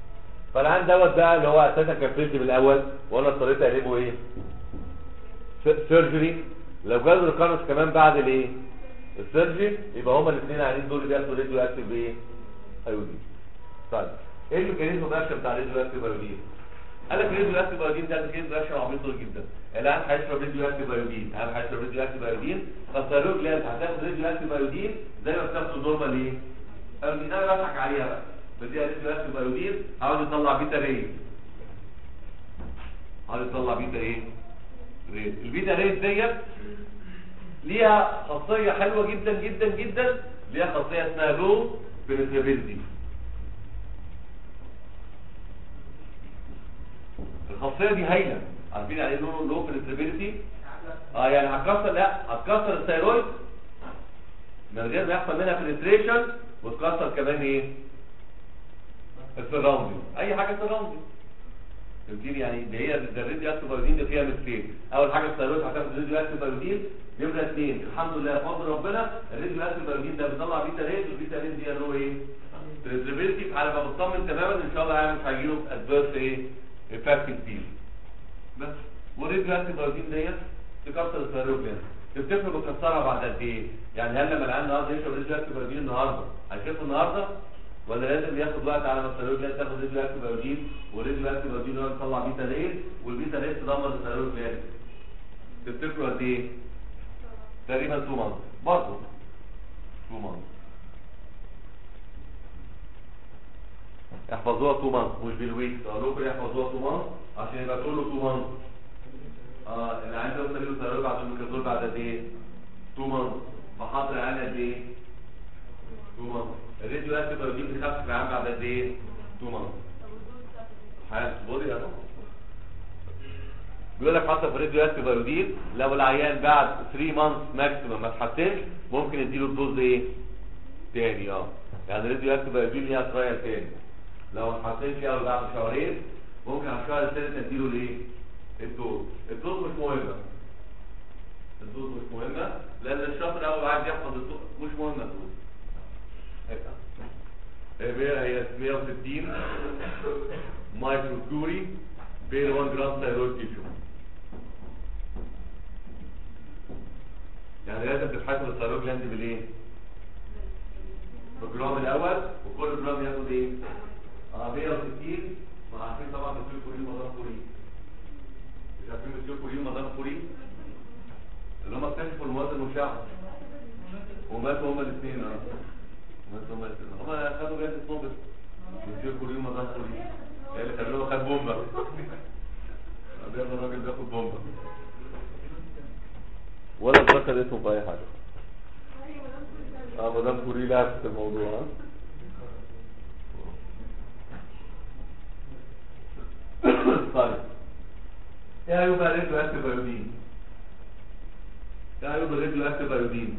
فالعين دوت بقى اللي هو اساسا كان فيلد من الاول وانا اضطريت اقلبه ايه سيرجري لو جاز ريكارنس كمان بعد الايه السيرجري يبقى هما الاثنين عيانين دول اللي بياخدوا راديو اكتيف ايه ايودين طيب ايه الميكانيزم اوف اكشن بتاع الراديو اكتيف ايودين قال لك الراديو اكتيف ايودين ده ميكانيزم اكشن عبيط جدا الان هيشرب راديو اكتيف ايودين هل هيشرب راديو اكتيف ايودين فالثيرويد جلاند هتاخد راديو اكتيف ايودين زي ما بتاخد نورمال ايه ايودين انا بضحك عليها بقى بدي راديو اكتيف ايودين عاوز يطلع بيتا ريز عاوز يطلع بيتا ايه ريز البيتا ريز ديت ليها خاصيه حلوه جدا جدا جدا ليها خاصيه اسمها لو بنترابيلتي الخاصيه دي هايله عارفين يعني ايه لو لو بنترابيلتي اه يعني هتكسر لا هتكسر الثيرويد من غير ما يحصل منها بنتريشن وتكسر كمان ايه السراوندنج اي حاجه سراوندنج فهمتني يعني ده هي ده الريديو اكتيف بايودين ده فيها ميستين اول حاجه الثيرويد هتاخد الريديو اكتيف بايودين نمره اثنين الحمد لله بفضل ربنا الريديو اكتيف بايودين ده بيطلع بيتا ريز والبيتا ريز دي اللي هو ايه تريزابيلتي على ما بطمن تماما ان شاء الله يعني مش هيجيله ادفيرس ايه افكت كتير بس والريديو اكتيف بايودين ديت تكسر الثيرويد جلاند تفتكر بتكسرها بعد قد ايه؟ يعني هل لما العيال النهارده يشرب ريديو اكتيف بايودين النهارده هيخف النهارده ولا لازم ياخد وقت على ما الثيرويد جلاند تاخد ريديو اكتيف بايودين والريديو اكتيف بايودين هو يطلع بيتا ريز والبيتا ريز تدمر الثيرويد جلاند تفتكروا قد ايه؟ تقريبا 2 مانث برضه 2 مانث احفظوها 2 مانث مش بالويك اقول لكم احفظوها 2 مانث عشان يبقى كله 2 مانث اه اللي عايز يوصل له الثيرويد بعد الميكازول بعد قد ايه؟ 2 مانث محاضره يعني قد ايه؟ 2 مانث الراديو اكتيف بايودين بتخفف في العام بعد قد ايه؟ 2 مانث هتصبري يا طبعا بيقول لك حتى في الراديو اكتيف بايودين لو العيان بعد 3 مانث ماكسيمم ما اتحسنش ممكن يديله الدوز ايه؟ تاني اه يعني الراديو اكتيف بايودين ليها ترايل تاني لو ما اتحسنش قوي بعد شهرين ممكن على الشهر الثالث نديله الايه؟ الدوز الدوز مش مهمه الدوز مش مهمه لان الشخص الاول عايز يحفظ الدوز مش مهمه الدوز هي هي 160 مايكرو كوري بين 1 جرام ثيرويد تيشو يعني لازم تتحسب الثيرويد جلاند بالايه؟ بالجرام الاول وكل جرام ياخد ايه؟ اه 160 ما عارفين طبعا مسيو كوري ومدام كوري مش عارفين مسيو كوري ومدام كوري اللي هم اكتشفوا المواد المشعه وماتوا هما الاثنين اه ماتوا هما الاثنين هما خدوا جائزه نوبل مسيو كوري ومدام كوري هي اللي خلوه خد بومبا قبل الراجل بياخد بومبا ولا اتذكر اسمه في اي حاجه اه مدام كوري لعبت في الموضوع ها طيب ايه عيوب الريديو اكتيف ايودين ايه عيوب الريديو اكتيف ايودين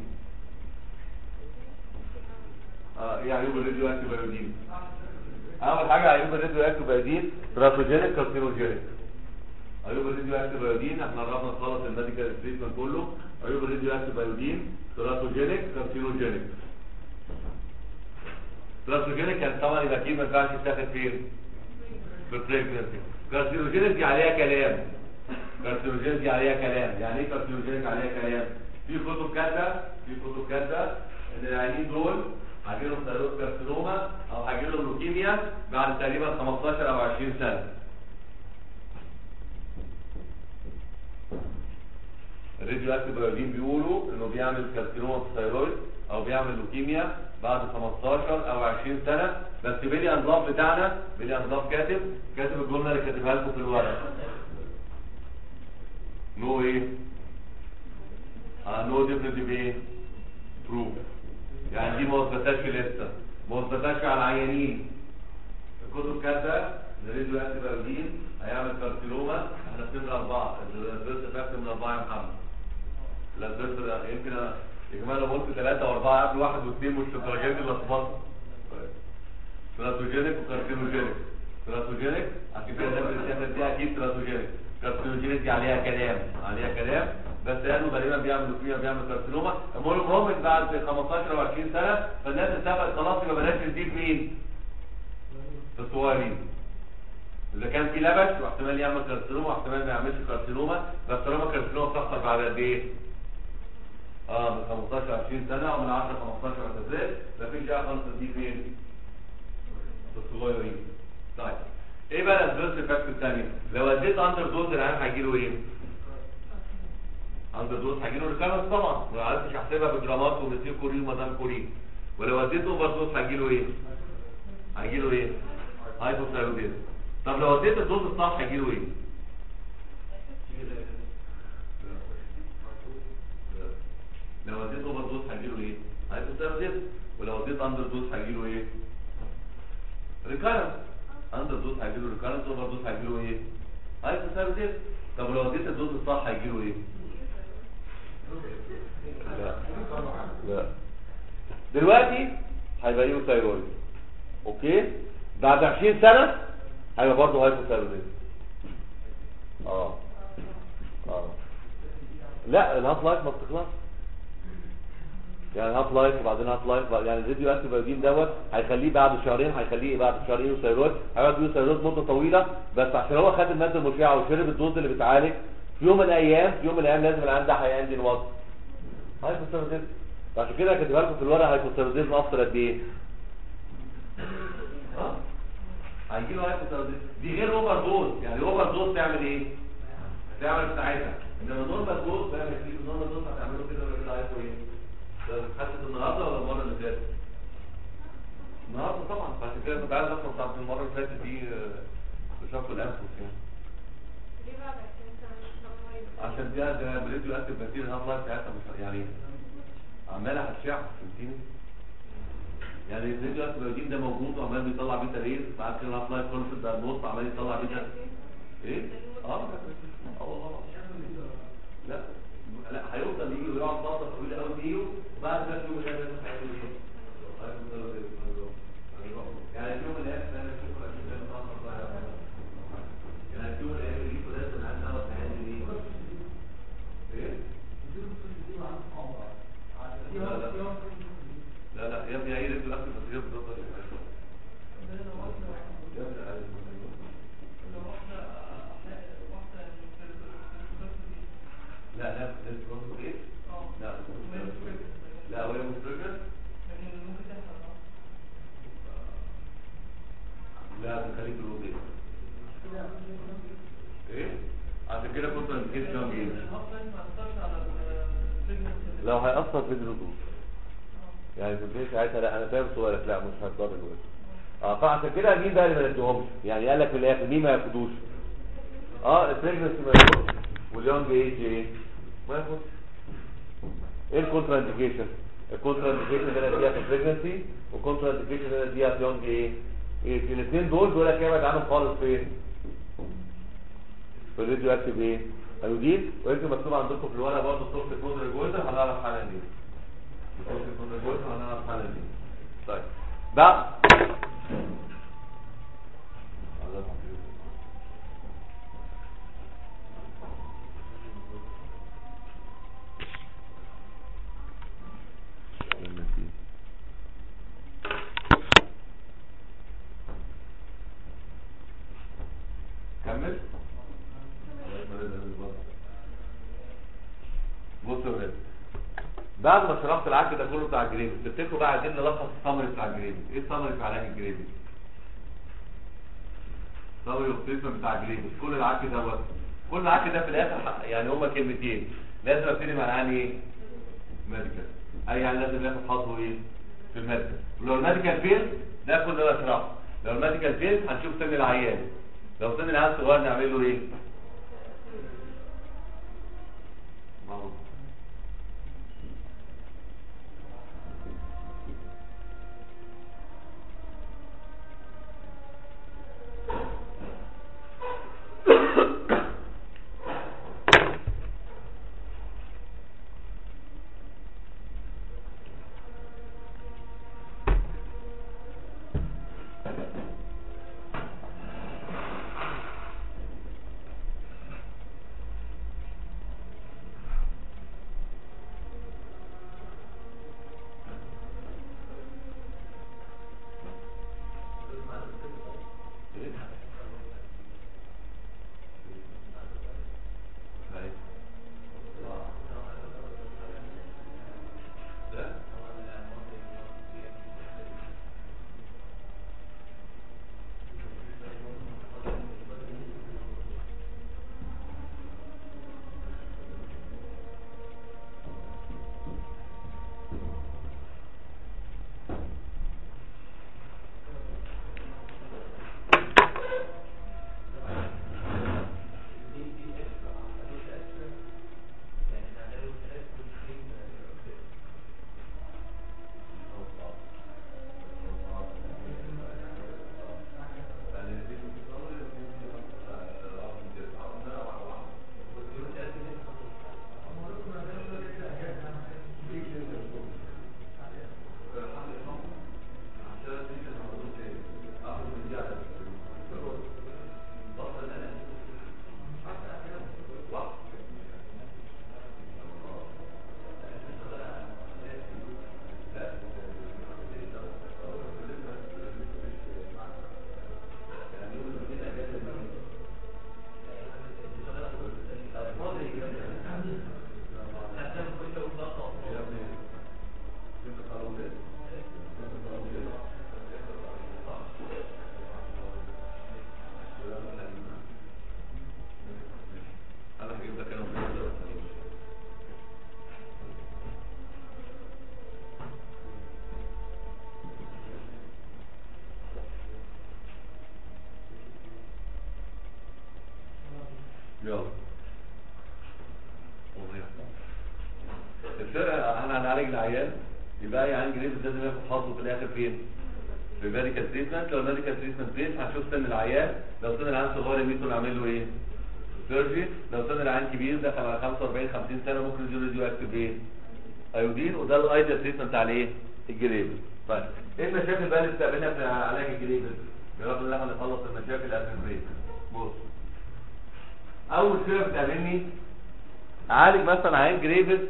اه ايه عيوب الريديو اكتيف ايودين اول حاجه عيوب الريديو اكتيف ايودين تراتوجينيك كارسينوجينيك عيوب الراديو اكتيف ايودين احنا قربنا نخلص الميديكال تريتمنت كله عيوب الراديو اكتيف ايودين تراتوجينيك كارسينوجينيك تراتوجينيك يعني طبعا يبقى اكيد ما ينفعش يتاخد فين في البريجنسي كارسينوجينيك دي عليها كلام كارسينوجينيك دي عليها كلام يعني ايه كارسينوجينيك عليها كلام في كتب كاتبه في كتب كاتبه ان العيانين دول هيجيلهم ثيرويد كارسينوما او هيجيلهم لوكيميا بعد تقريبا 15 او 20 سنه الراديو اكتيف ايودين بيقولوا انه بيعمل كارسينوما في الثيرويد او بيعمل لوكيميا بعد 15 او 20 سنه بس بيلي انضاف بتاعنا بيلي انضاف كاتب كاتب الجمله اللي كاتبها لكم في الورق نو ايه اه نو ديفنتيف ايه بروف يعني دي ما اثبتهاش لسه ما اثبتهاش على العيانين الكتب كاتبه ان الراديو اكتيف ايودين هيعمل كارسينوما احنا في نمره اربعه الفيرست فاكت من اربعه يا محمد لا الفيرست يمكن أنا- يا جماعه لو قلت ثلاثه واربعه قبل واحد واثنين مش الدرجات دي اللي اتلخبطت تراتوجينيك وكارسينوجينيك تراتوجينيك عشان كده ده بنتكلم دي اكيد تراتوجينيك كارسينوجينيك دي عليها كلام عليها كلام بس قالوا غالبا بيعمل فيها بيعمل كارسينوما المهم المهم إن بعد 15 او 20 سنه فالناس اتفقت خلاص يبقى بلاش نديك مين؟ الصغيرين اذا كان في لبش واحتمال يعمل كارسينوما واحتمال ما يعملش كارسينوما بس طالما كارسينوما بتحصل بعد قد ايه؟ اه من 15 20 سنه او من 10 15 اعتزال مفيش اي خالص دي فين؟ في الصغيرين طيب ايه بقى الادفيرس افكت الثانيه؟ لو اديت اندر دوز العيان هيجي له ايه؟ اندر دوز هيجي له ريكارنس طبعا ما عرفتش احسبها بجرامات ومسير كورين ومدام كورين ولو اديت اوفر دوز هيجي له ايه؟ هيجي له ايه؟ هايبوثايروديزم طب لو اديت الدوز الصح هيجي له ايه؟ لو اديت اوفر دوز هيجي له ايه؟ هايبوثايروديزم ولو اديت اندر دوز هيجي له ايه؟ ريكارنس اندر دوز هيجي له ريكارنس اوفر دوز هيجي له ايه؟ هايبوثايروديزم طب لو اديت الدوز الصح هيجي له ايه؟ لا لا دلوقتي هيبقى له ثايرويد اوكي بعد 20 سنه هيبقى برضه هايبوثايروديزم اه اه لا الهاف لايف ما بتخلص يعني هاف لايف وبعدين هاف لايف يعني الفيديو اكتيف بايودين دوت هيخليه بعد شهرين هيخليه إيه بعد شهرين يوثايرويد هيقعد يوثايرويد مده طويله بس عشان هو خد الماده المشعه وشرب الدوز اللي بتعالج في يوم من الايام في يوم من الايام لازم العيان ده هيعندي الوصف هايبوثايروديزم عشان كده كاتبها لكم في الورقه هايبوثايروديزم افضل قد ايه؟ اه هيجي له هايبوثايروديزم دي غير اوفر دوز يعني اوفر دوز تعمل ايه؟ تعمل ساعتها انما نورمال دوز تعمل ايه؟ نورمال دوز هتعمله كده ولا كده هايبو ايه؟ ده حاسس النهارده ولا المره اللي فاتت؟ النهارده طبعا عشان كده كنت عايز اخد بتاعت المره اللي فاتت دي آه، بشق الانفس يعني عشان دي ده بريديو اكتف بكتير الهاف لايف بتاعتها مش يعني عماله هتشع فهمتني؟ يعني الفيديو اكتف بكتير ده موجود وعمال بيطلع بيتا ريز بعد كده الهاف لايف كونسبت ده النص عمال يطلع بيتا ايه؟ اه اه والله لا لا هيوصل يجي ويقعد فتره طويله قوي فيه وبعد كده يوم الأيام لازم هيعمل ايه؟ يعني في يوم من الايام انا بشوف الاشياء متاخر بقى يعني في يوم من الايام يجي لازم عندنا دوت هيعمل ايه؟ ايه؟ لا لا لا لا يا ابني عيد في الاخر بس جاب بالظبط يا ابني عيد. لا لا البروسس ايه؟ لا لا وهي مسترجل لا بخليك الوضيء ايه؟ عشان كده كنت نسيت كام ايه؟ لو هيأثر في الردود يعني في البيت ساعتها لا انا فاهم سؤالك لا مش هتضر الوقت اه فعشان كده مين بقى اللي ما نديهمش يعني قال لك في الاخر مين ما ياخدوش اه البريجنسي ما ياخدوش واليونج ايج ايه ما ياخدش ايه الكونترا انديكيشن الكونترا انديكيشن اللي انا اديها في البريجنسي والكونترا انديكيشن اللي انا اديها في يونج ايه ايه في الاثنين دول دول كده ابعد عنهم خالص فين في الراديو اكتيف ايه انودين ويمكن مكتوب عندكم في الورقه برضه صوره الكودر الجوزر هنعرف حالا دي صوره الكودر الجوزر هنعرف حالا دي طيب بعد كمل بص يا ولاد بعد ما شرحت العك ده كله بتاع الجريبي تفتكروا بقى عايزين نلخص السمري بتاع الجريبي ايه السمري بتاع علاج الجريبي سمري اوف بتاع الجريبي كل العك دوت كل العك ده في الاخر ح- يعني هما كلمتين لازم ابتدي مع العيان ايه ميديكال اي يعني لازم ياخد خطوه ايه في الميديكال ولو الميديكال فيل ده كل اللي انا شرحته لو الميديكال فيل هنشوف سن العيان لو سن العيان صغير نعمل له ايه معروف يلا وضيع. الفرق احنا هنعالج العيان يبقى اي عيان جريب لازم ياخد حظه في الاخر فين؟ في ميديكال تريتمنت لو الميديكال تريتمنت بيس هنشوف سن العيان لو سن العيان صغير يمكن نعمل له ايه؟ سيرجي لو سن العيان كبير دخل على 45 50 سنه ممكن نديله راديو اكتيف ايه؟ ايودين وده الايديال تريتمنت على ايه؟ الجريبل طيب ايه المشاكل بقى اللي بتقابلنا في علاج الجريبل؟ برغم ان احنا نخلص المشاكل قبل البريك بص اول شيء بتقابلني اعالج مثلا عيان جريبل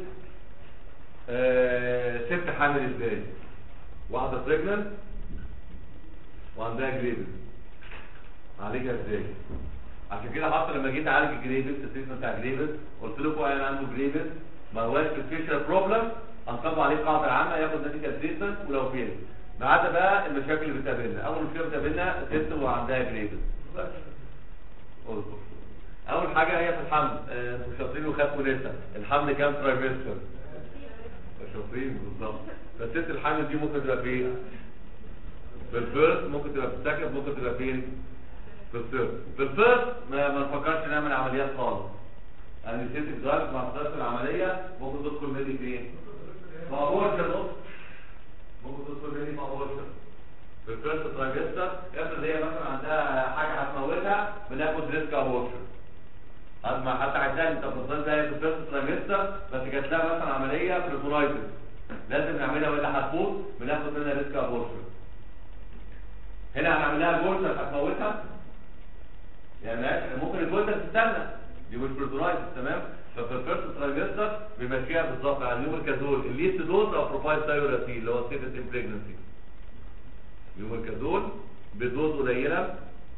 آه ست حامل ازاي واحده بريجننت وعندها جريبل اعالجها ازاي عشان كده حتى لما جيت اعالج الجريبل التريتمنت بتاع جريبل قلت لكم انا عنده جريبل ما هواش الفيشر بروبلم هنطبق عليه القاعده العامه ياخد نتيجه تريتمنت ولو فين ما عدا بقى المشاكل اللي بتقابلنا اول مشكله بتقابلنا ست وعندها جريبل اصبر اول حاجه هي في الحمل آه، انتوا شاطرين وخافوا لسه الحمل كام ترايمستر شاطرين بالظبط فالست الحامل دي ممكن تبقى فين في الفيرست ممكن تبقى في السكند ممكن تبقى فين في الثيرد في الفيرست ما ما نفكرش نعمل عمليات خالص يعني الست درايف مع صدر العمليه ممكن تدخل مني فين في ابورشن ممكن تدخل مني في ابورشن في الفيرست ترايمستر افرض هي مثلا عندها حاجه هتموتها بناخد ريسك ابورشن ما حتى عايزاها انت بتظن ده في الفيرست ترايمستر بس جات لها مثلا عمليه بريتونايتس لازم نعملها ولا هتموت بناخد منها ريسك ابورشن هنا هنعمل لها جولتر هتموتها يعني ماشي ممكن الجولتر تستنى دي مش بريتونايتس تمام ففي الفيرست ترايمستر بيمشيها بالظبط على اليومركازول الليست دوز او بروفايل ثايوراسيل اللي هو سيفت امبريجنسي اليومركازول بدوز قليله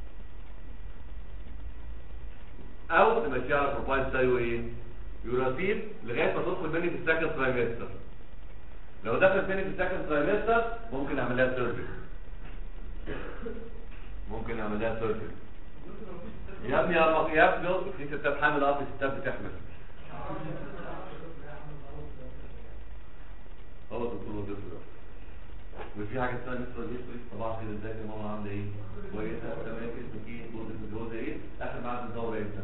او تمشيها على بروفايل ثايو ايه يوراسيل لغايه ما تدخل مني في السكند ترايمستر لو دخلت مني في السكند ترايمستر ممكن اعمل لها سيرجري ممكن اعمل لها سيرجري يا ابني يا ابني يا ابني في ستات حامل اه في ستات بتحمل هو الدكتور وظيفته ده وفي حاجه اسمها مستر ديستريك طبعا كده ازيك يا ماما عامله ايه كويسه تمام اسمك ايه جوزك متجوزه ايه اخر ميعاد الدوره امتى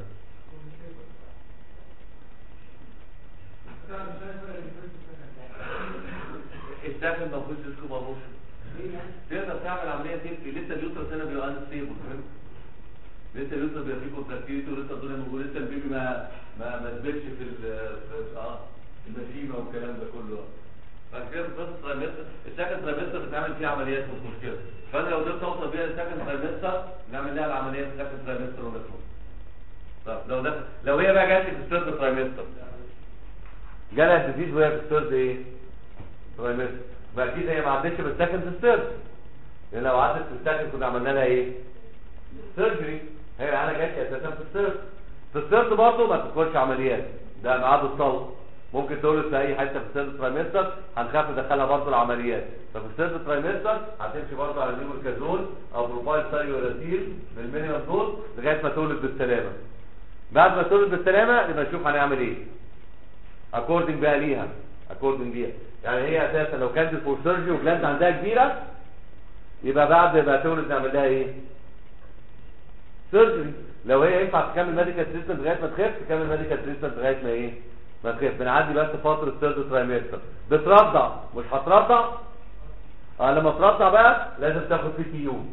السكن المفروض تسكب ابوشن تقدر تعمل عمليه تلفي لسه اليوترس هنا بيبقى انستيبل فاهم لسه اليوترس بيبقى فيه كونتراكتيفيتي ولسه الدنيا موجوده لسه البيبي ما ما ما ثبتش في ال في- اه المشيمه والكلام ده كله بعد كده بس ترايمستر السكند ترايمستر بتعمل فيه عمليات مش مشكله فانا لو قدرت اوصل بيها للسكند ترايمستر نعمل لها العمليه في السكند ترايمستر ونخلص طب لو ده لو هي بقى جات لي في الثيرد ترايمستر جالها ديزيز وهي في الثيرد ايه؟ ترايمستر ما اكيد هي ما عدتش من السكند للثيرد لان لو عدت في السكند كنا عملنا لها ايه؟ سيرجري هي العيله جات لي اساسا في الثيرد في الثيرد برضه ما تدخلش عمليات ده ميعاد الطلق ممكن تولد في اي حته في الثيرد ترايمستر هنخاف ندخلها برضه العمليات ففي الثيرد ترايمستر هتمشي برضه على النيومركازول او بروفايل ثايوراسيل بالمينيمم دوز لغايه ما تولد بالسلامه بعد ما تولد بالسلامه نبقى نشوف هنعمل ايه اكوردنج بقى ليها اكوردنج ليها يعني هي اساسا لو كانت فور سيرجي وجلاند عندها كبيره يبقى بعد ما تولد نعمل لها ايه سيرجري لو هي ينفع تكمل ميديكال تريتمنت لغايه ما تخف تكمل ميديكال تريتمنت لغايه ما ايه ما تخف بنعدي بس فتره ثيرد ترايمستر بترضع مش هترضع اه لما ترضع بقى لازم تاخد بي تي يو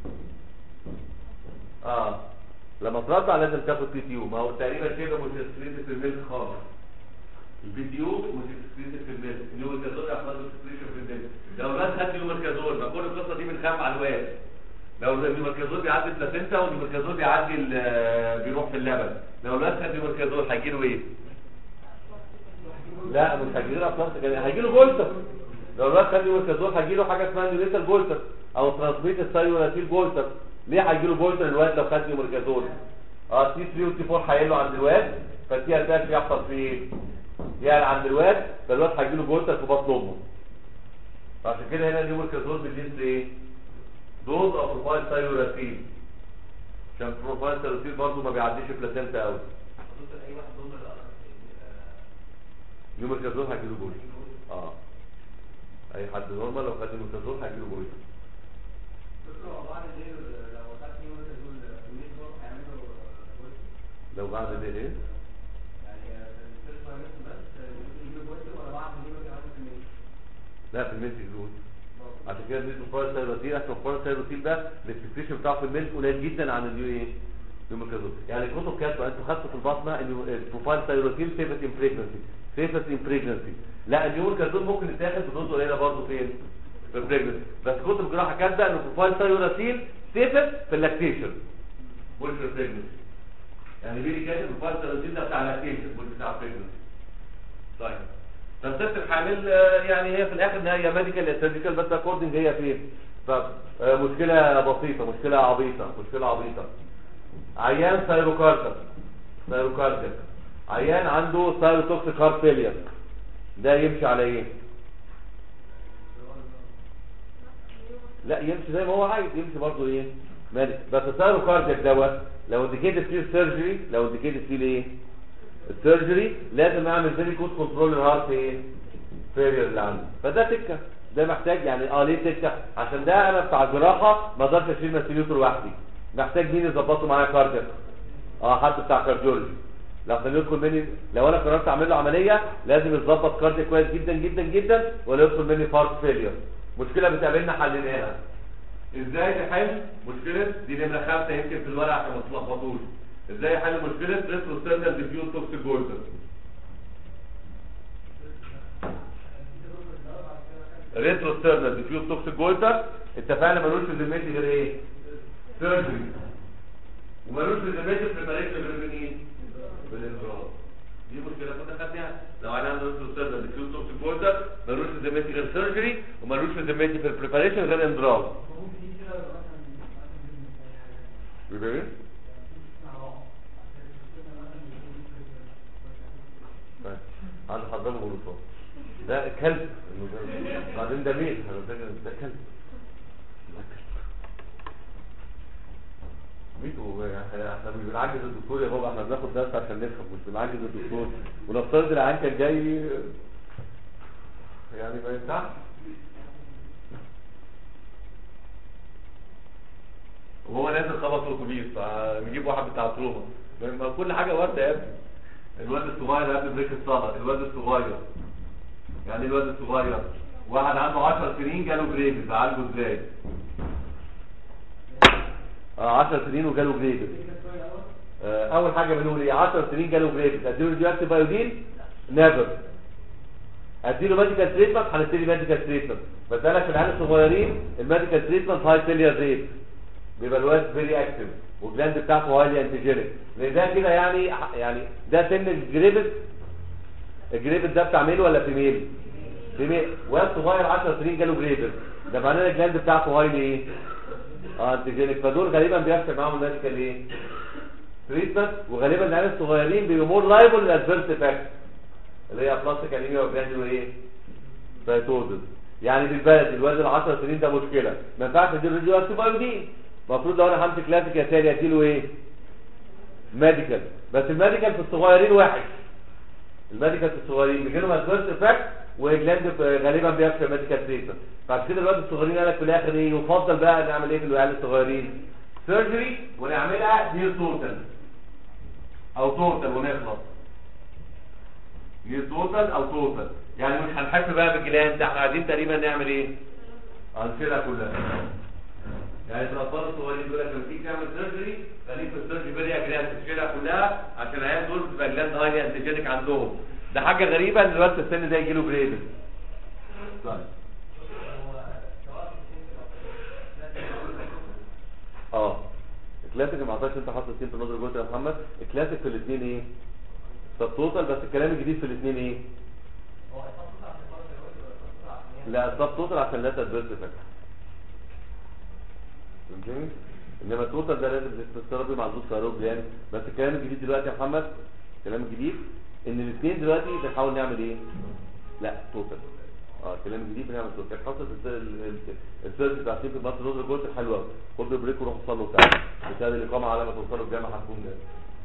اه لما ترضع لازم تاخد بي تي يو ما هو تقريبا شبه مش اكسكريتد في الميلك خالص البي تي يو مش اكسكريتد في الميلك اليومركازول يحصل له اكسكريشن في الميلك لو الناس خدت يومركازول ما كل القصه دي بنخاف على الواد لو اليومركازول بيعدي البلاسينتا واليومركازول بيعدي ال- بيروح في اللبن لو الواد خد يومركازول هيجي له ايه؟ لا مش هيجي له افلاس هيجي له جولتر لو الواد خد يومركازول هيجي له حاجه اسمها نيوليتال جولتر او ترانسميتد سايولاتيل جولتر ليه هيجي له جولتر الواد لو خد يومركازول اه تي 3 وتي 4 هيقلوا عند الواد فالتي اتاك يحصل في ايه؟ يعني عند الواد فالواد هيجي له جولتر في بطن امه فعشان كده هنا اليومركازول بالجنس ايه؟ دوز او بروفايل ثايوراسيل عشان بروفايل ثايوراسيل برضه ما بيعديش البلاسينتا قوي دكتور اي واحد ضمن يومركازول هيجيله جول اه اي حد نورمال لو خد يومركازول هيجيله جول دكتور هو بعد الليل لو خدت يوم دول 100 دور هيعملوا جول لو بعد ده ايه يعني الفيرست ترايمستر بس يجيب بوينت ولا بعد يجيب كمان في الميل لا في الميل تجلوز عشان كده اديته باراسايروتيل عشان الباراسايروتيل ده الاكسبريشن بتاعه في الميل قليل جدا عن اليو ايه يوميكازول يعني الكتب كاتبه انتوا خدتوا في البطنه ان البروفايل سايروتيل سيفت ان بريجنسي سيفت ان بريجنسي لا اليوميكازول ممكن يتاخد بدوز قليله برضه فين في البريجنسي بس كتب الجراحه كاتبه ان البروفايل سايروتيل سيفت في اللاكتيشن مش في البريجنسي يعني بيجي كاتب البروفايل سايروتيل ده بتاع اللاكتيشن مش بتاع البريجنسي طيب فالست الحامل آه، يعني هي في الاخر ان هي ميديكال يا سيرجيكال بس اكوردنج هي فين فمشكله بسيطه مشكله عبيطه مشكله عبيطه عيان سايروكاردك سايروكاردك عيان عنده سايروتوكسيك هارت فيلير ده يمشي على ايه لا يمشي زي ما هو عايز يمشي برضه ايه مالك بس السايروكاردك دوت لو انديكيتد فيه السيرجري لو انديكيتد فيه الايه السيرجري لازم اعمل فيري كود كنترول الهارت ايه فيلير اللي عنده فده تكه ده محتاج يعني اه ليه تكه عشان ده انا بتاع جراحه ما اقدرش اشيل مسؤوليته لوحدي محتاج مين يظبطه معايا كاردياك اه حد بتاع كارديولوجي لو خليه يدخل مني لو انا قررت اعمل له عمليه لازم يتظبط كاردياك كويس جدا جدا جدا ولا يدخل مني فارت فيلير مشكله بتقابلنا حليناها ازاي تحل مشكله دي نمره خمسه يمكن في الورق عشان ما تلخبطوش ازاي احل مشكله ريتروسترنال ديفيوز توكسيك جولدر ريتروسترنال ديفيوز توكسيك جولدر اتفقنا ملوش في ذمتي غير ايه سيرجري وملوش في ذمتي بريباريشن غير من ايه بالانفراد دي مشكله كنا خدناها لو انا عنده ريتروسترنال ديفيوز توكسيك جولدر ملوش في ذمتي غير سيرجري وملوش في ذمتي في البريباريشن غير اندراج يبقى ايه طيب. عنده حضانه غلطان ده كلب إنه ده- بعدين ده مين انا فاكر إن ده كلب ده كلب. ميتو احنا احنا مش بنعجز الدكتور يا بابا احنا بناخد درس عشان نفهم مش بنعجز الدكتور ونفترض العيان كان جاي يعني ما ينفعش وهو نازل خبط في اتوبيس فنجيب واحد بتاع تروما ما كل حاجه وارده يا ابني الواد الصغير قبل بريك الصلاه الواد الصغير يعني الواد الصغير واحد عنده 10 سنين جاله جريفز عالجه ازاي اه 10 سنين وجاله جريفز آه اول حاجه بنقول ايه 10 سنين جاله جريفز اديله ديوكسي بايودين نيفر اديله ميديكال تريتمنت هنبتدي ميديكال تريتمنت بس انا في العيال الصغيرين الميديكال تريتمنت هاي فيلير ريت بيبقى الواد فيري اكتف والجلاند بتاعته هايلي انتيجينيك لان ده كده يعني يعني ده سن الجريفز الجريفز ده بتاع ميل ولا فيميل فيميل واد صغير 10 سنين جاله جريفز ده معناه ان الجلاند بتاعته هايلي ايه اه انتيجينيك فدول غالبا بيحصل معاهم الميديكال ايه تريتمنت وغالبا العيال الصغيرين بيبقوا مور لايبل للادفيرس افكت اللي هي بلاستيك انيميا وجرانديو ايه سايتوزس يعني بالبلد الواد ال 10 سنين ده مشكله ما ينفعش اديله راديو اكتيف بايودين المفروض لو انا همسك كلاسيك يا تاني اديله ايه ميديكال بس الميديكال في الصغيرين وحش الميديكال في الصغيرين بيجي لهم ادفيرس افكت وجلاند غالبا بيفشل ميديكال تريتمنت فعشان كده الواد الصغيرين قال لك في الاخر ايه يفضل بقى نعمل ايه في العيال الصغيرين سيرجري ونعملها نير توتال او توتال ونخلص نير توتال او توتال يعني مش هنحس بقى بالجلاند ده احنا عايزين تقريبا نعمل ايه هنشيلها كلها يعني في الاطفال الصغيرين دول لما تيجي تعمل سيرجري خليك في السيرجري بدري جلاند تشيلها كلها عشان العيال دول بتبقى جلاند هايلي انتيجينيك عندهم ده حاجه غريبه ان الوقت السن ده يجي له جريدز طيب اه الكلاسيك ما اعتقدش انت حاطط السين في النظر جوه يا محمد الكلاسيك في الاثنين ايه طب توتال بس الكلام الجديد في الاثنين ايه لا السب توتال عشان لا تدبرت افكت فهمتني انما التوتال ده لازم تسترد مع الدوس سيروب يعني بس الكلام الجديد دلوقتي يا محمد الكلام الجديد ان الاثنين دلوقتي بنحاول نعمل ايه لا توتال اه الكلام الجديد بنعمل توتال حصلت السيرش بتاع سيف مصر نظر جوه حلوه خد بريك وروح صلوا بتاع بتاعت الاقامه على ما توصلوا الجامعه هتكون جاهزه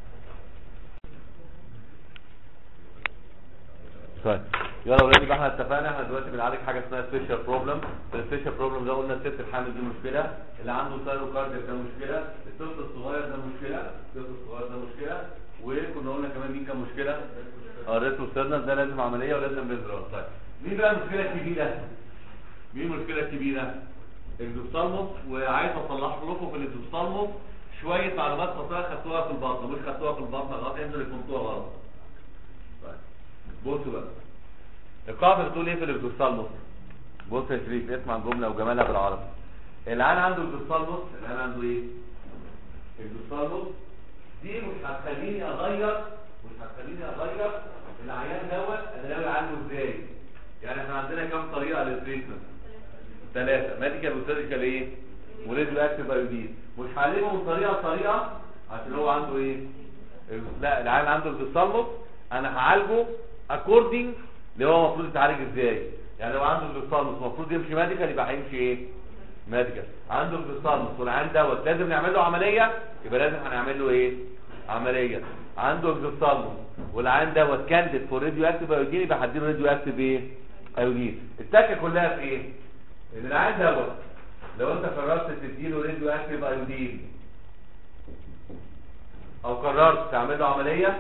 طيب يلا ولادي بقى احنا اتفقنا احنا دلوقتي بنعالج حاجه اسمها سبيشال بروبلم السبيشال بروبلم ده قلنا الست الحامل دي مشكله اللي عنده سايروكارديا ده مشكله الطفل الصغير ده مشكله الطفل الصغير ده مشكله كنا قلنا كمان مين كان مشكله اه ريترو ستيرنال ده لازم عمليه ولازم بذرة طيب مين بقى المشكله الكبيره مين المشكله الكبيره الاكزوثالموس وعايز اصلح لكم في الاكزوثالموس شويه معلومات خاطئه خدتوها في البطن مش خدتوها في البطن غلط انتوا اللي فهمتوها غلط طيب بصوا بقى القاعده بتقول ايه في الاكزوثالموس بص يا شريف اسمع الجمله وجمالها بالعربي العيان عنده اكزوثالموس العيان عنده ايه اكزوثالموس دي مش هتخليني اغير مش هتخليني اغير العيان دوت انا ناوي عنه ازاي يعني احنا عندنا كام طريقه للتريتمنت ثلاثه ميديكال وسيرجيكال ايه وريديو اكتيف ايودين مش هعلمه من طريقه لطريقه عشان هو عنده ايه لا العيان عنده اكزوثالموس انا هعالجه اكوردنج اللي هو المفروض يتعالج ازاي يعني لو عنده اكزوثالموس المفروض يمشي ميديكال يبقى هيمشي ايه ميديكال عنده اكزوثالموس والعيان دوت لازم نعمل له عمليه يبقى لازم هنعمل له ايه عمليه عنده اكزوثالموس والعيان دوت كانديد فور راديو اكتيف ايودين يبقى هديله راديو اكتيف ايه ايودين التكه كلها في ايه ان العيان دوت لو انت قررت تديله راديو اكتيف ايودين او قررت تعمل له عمليه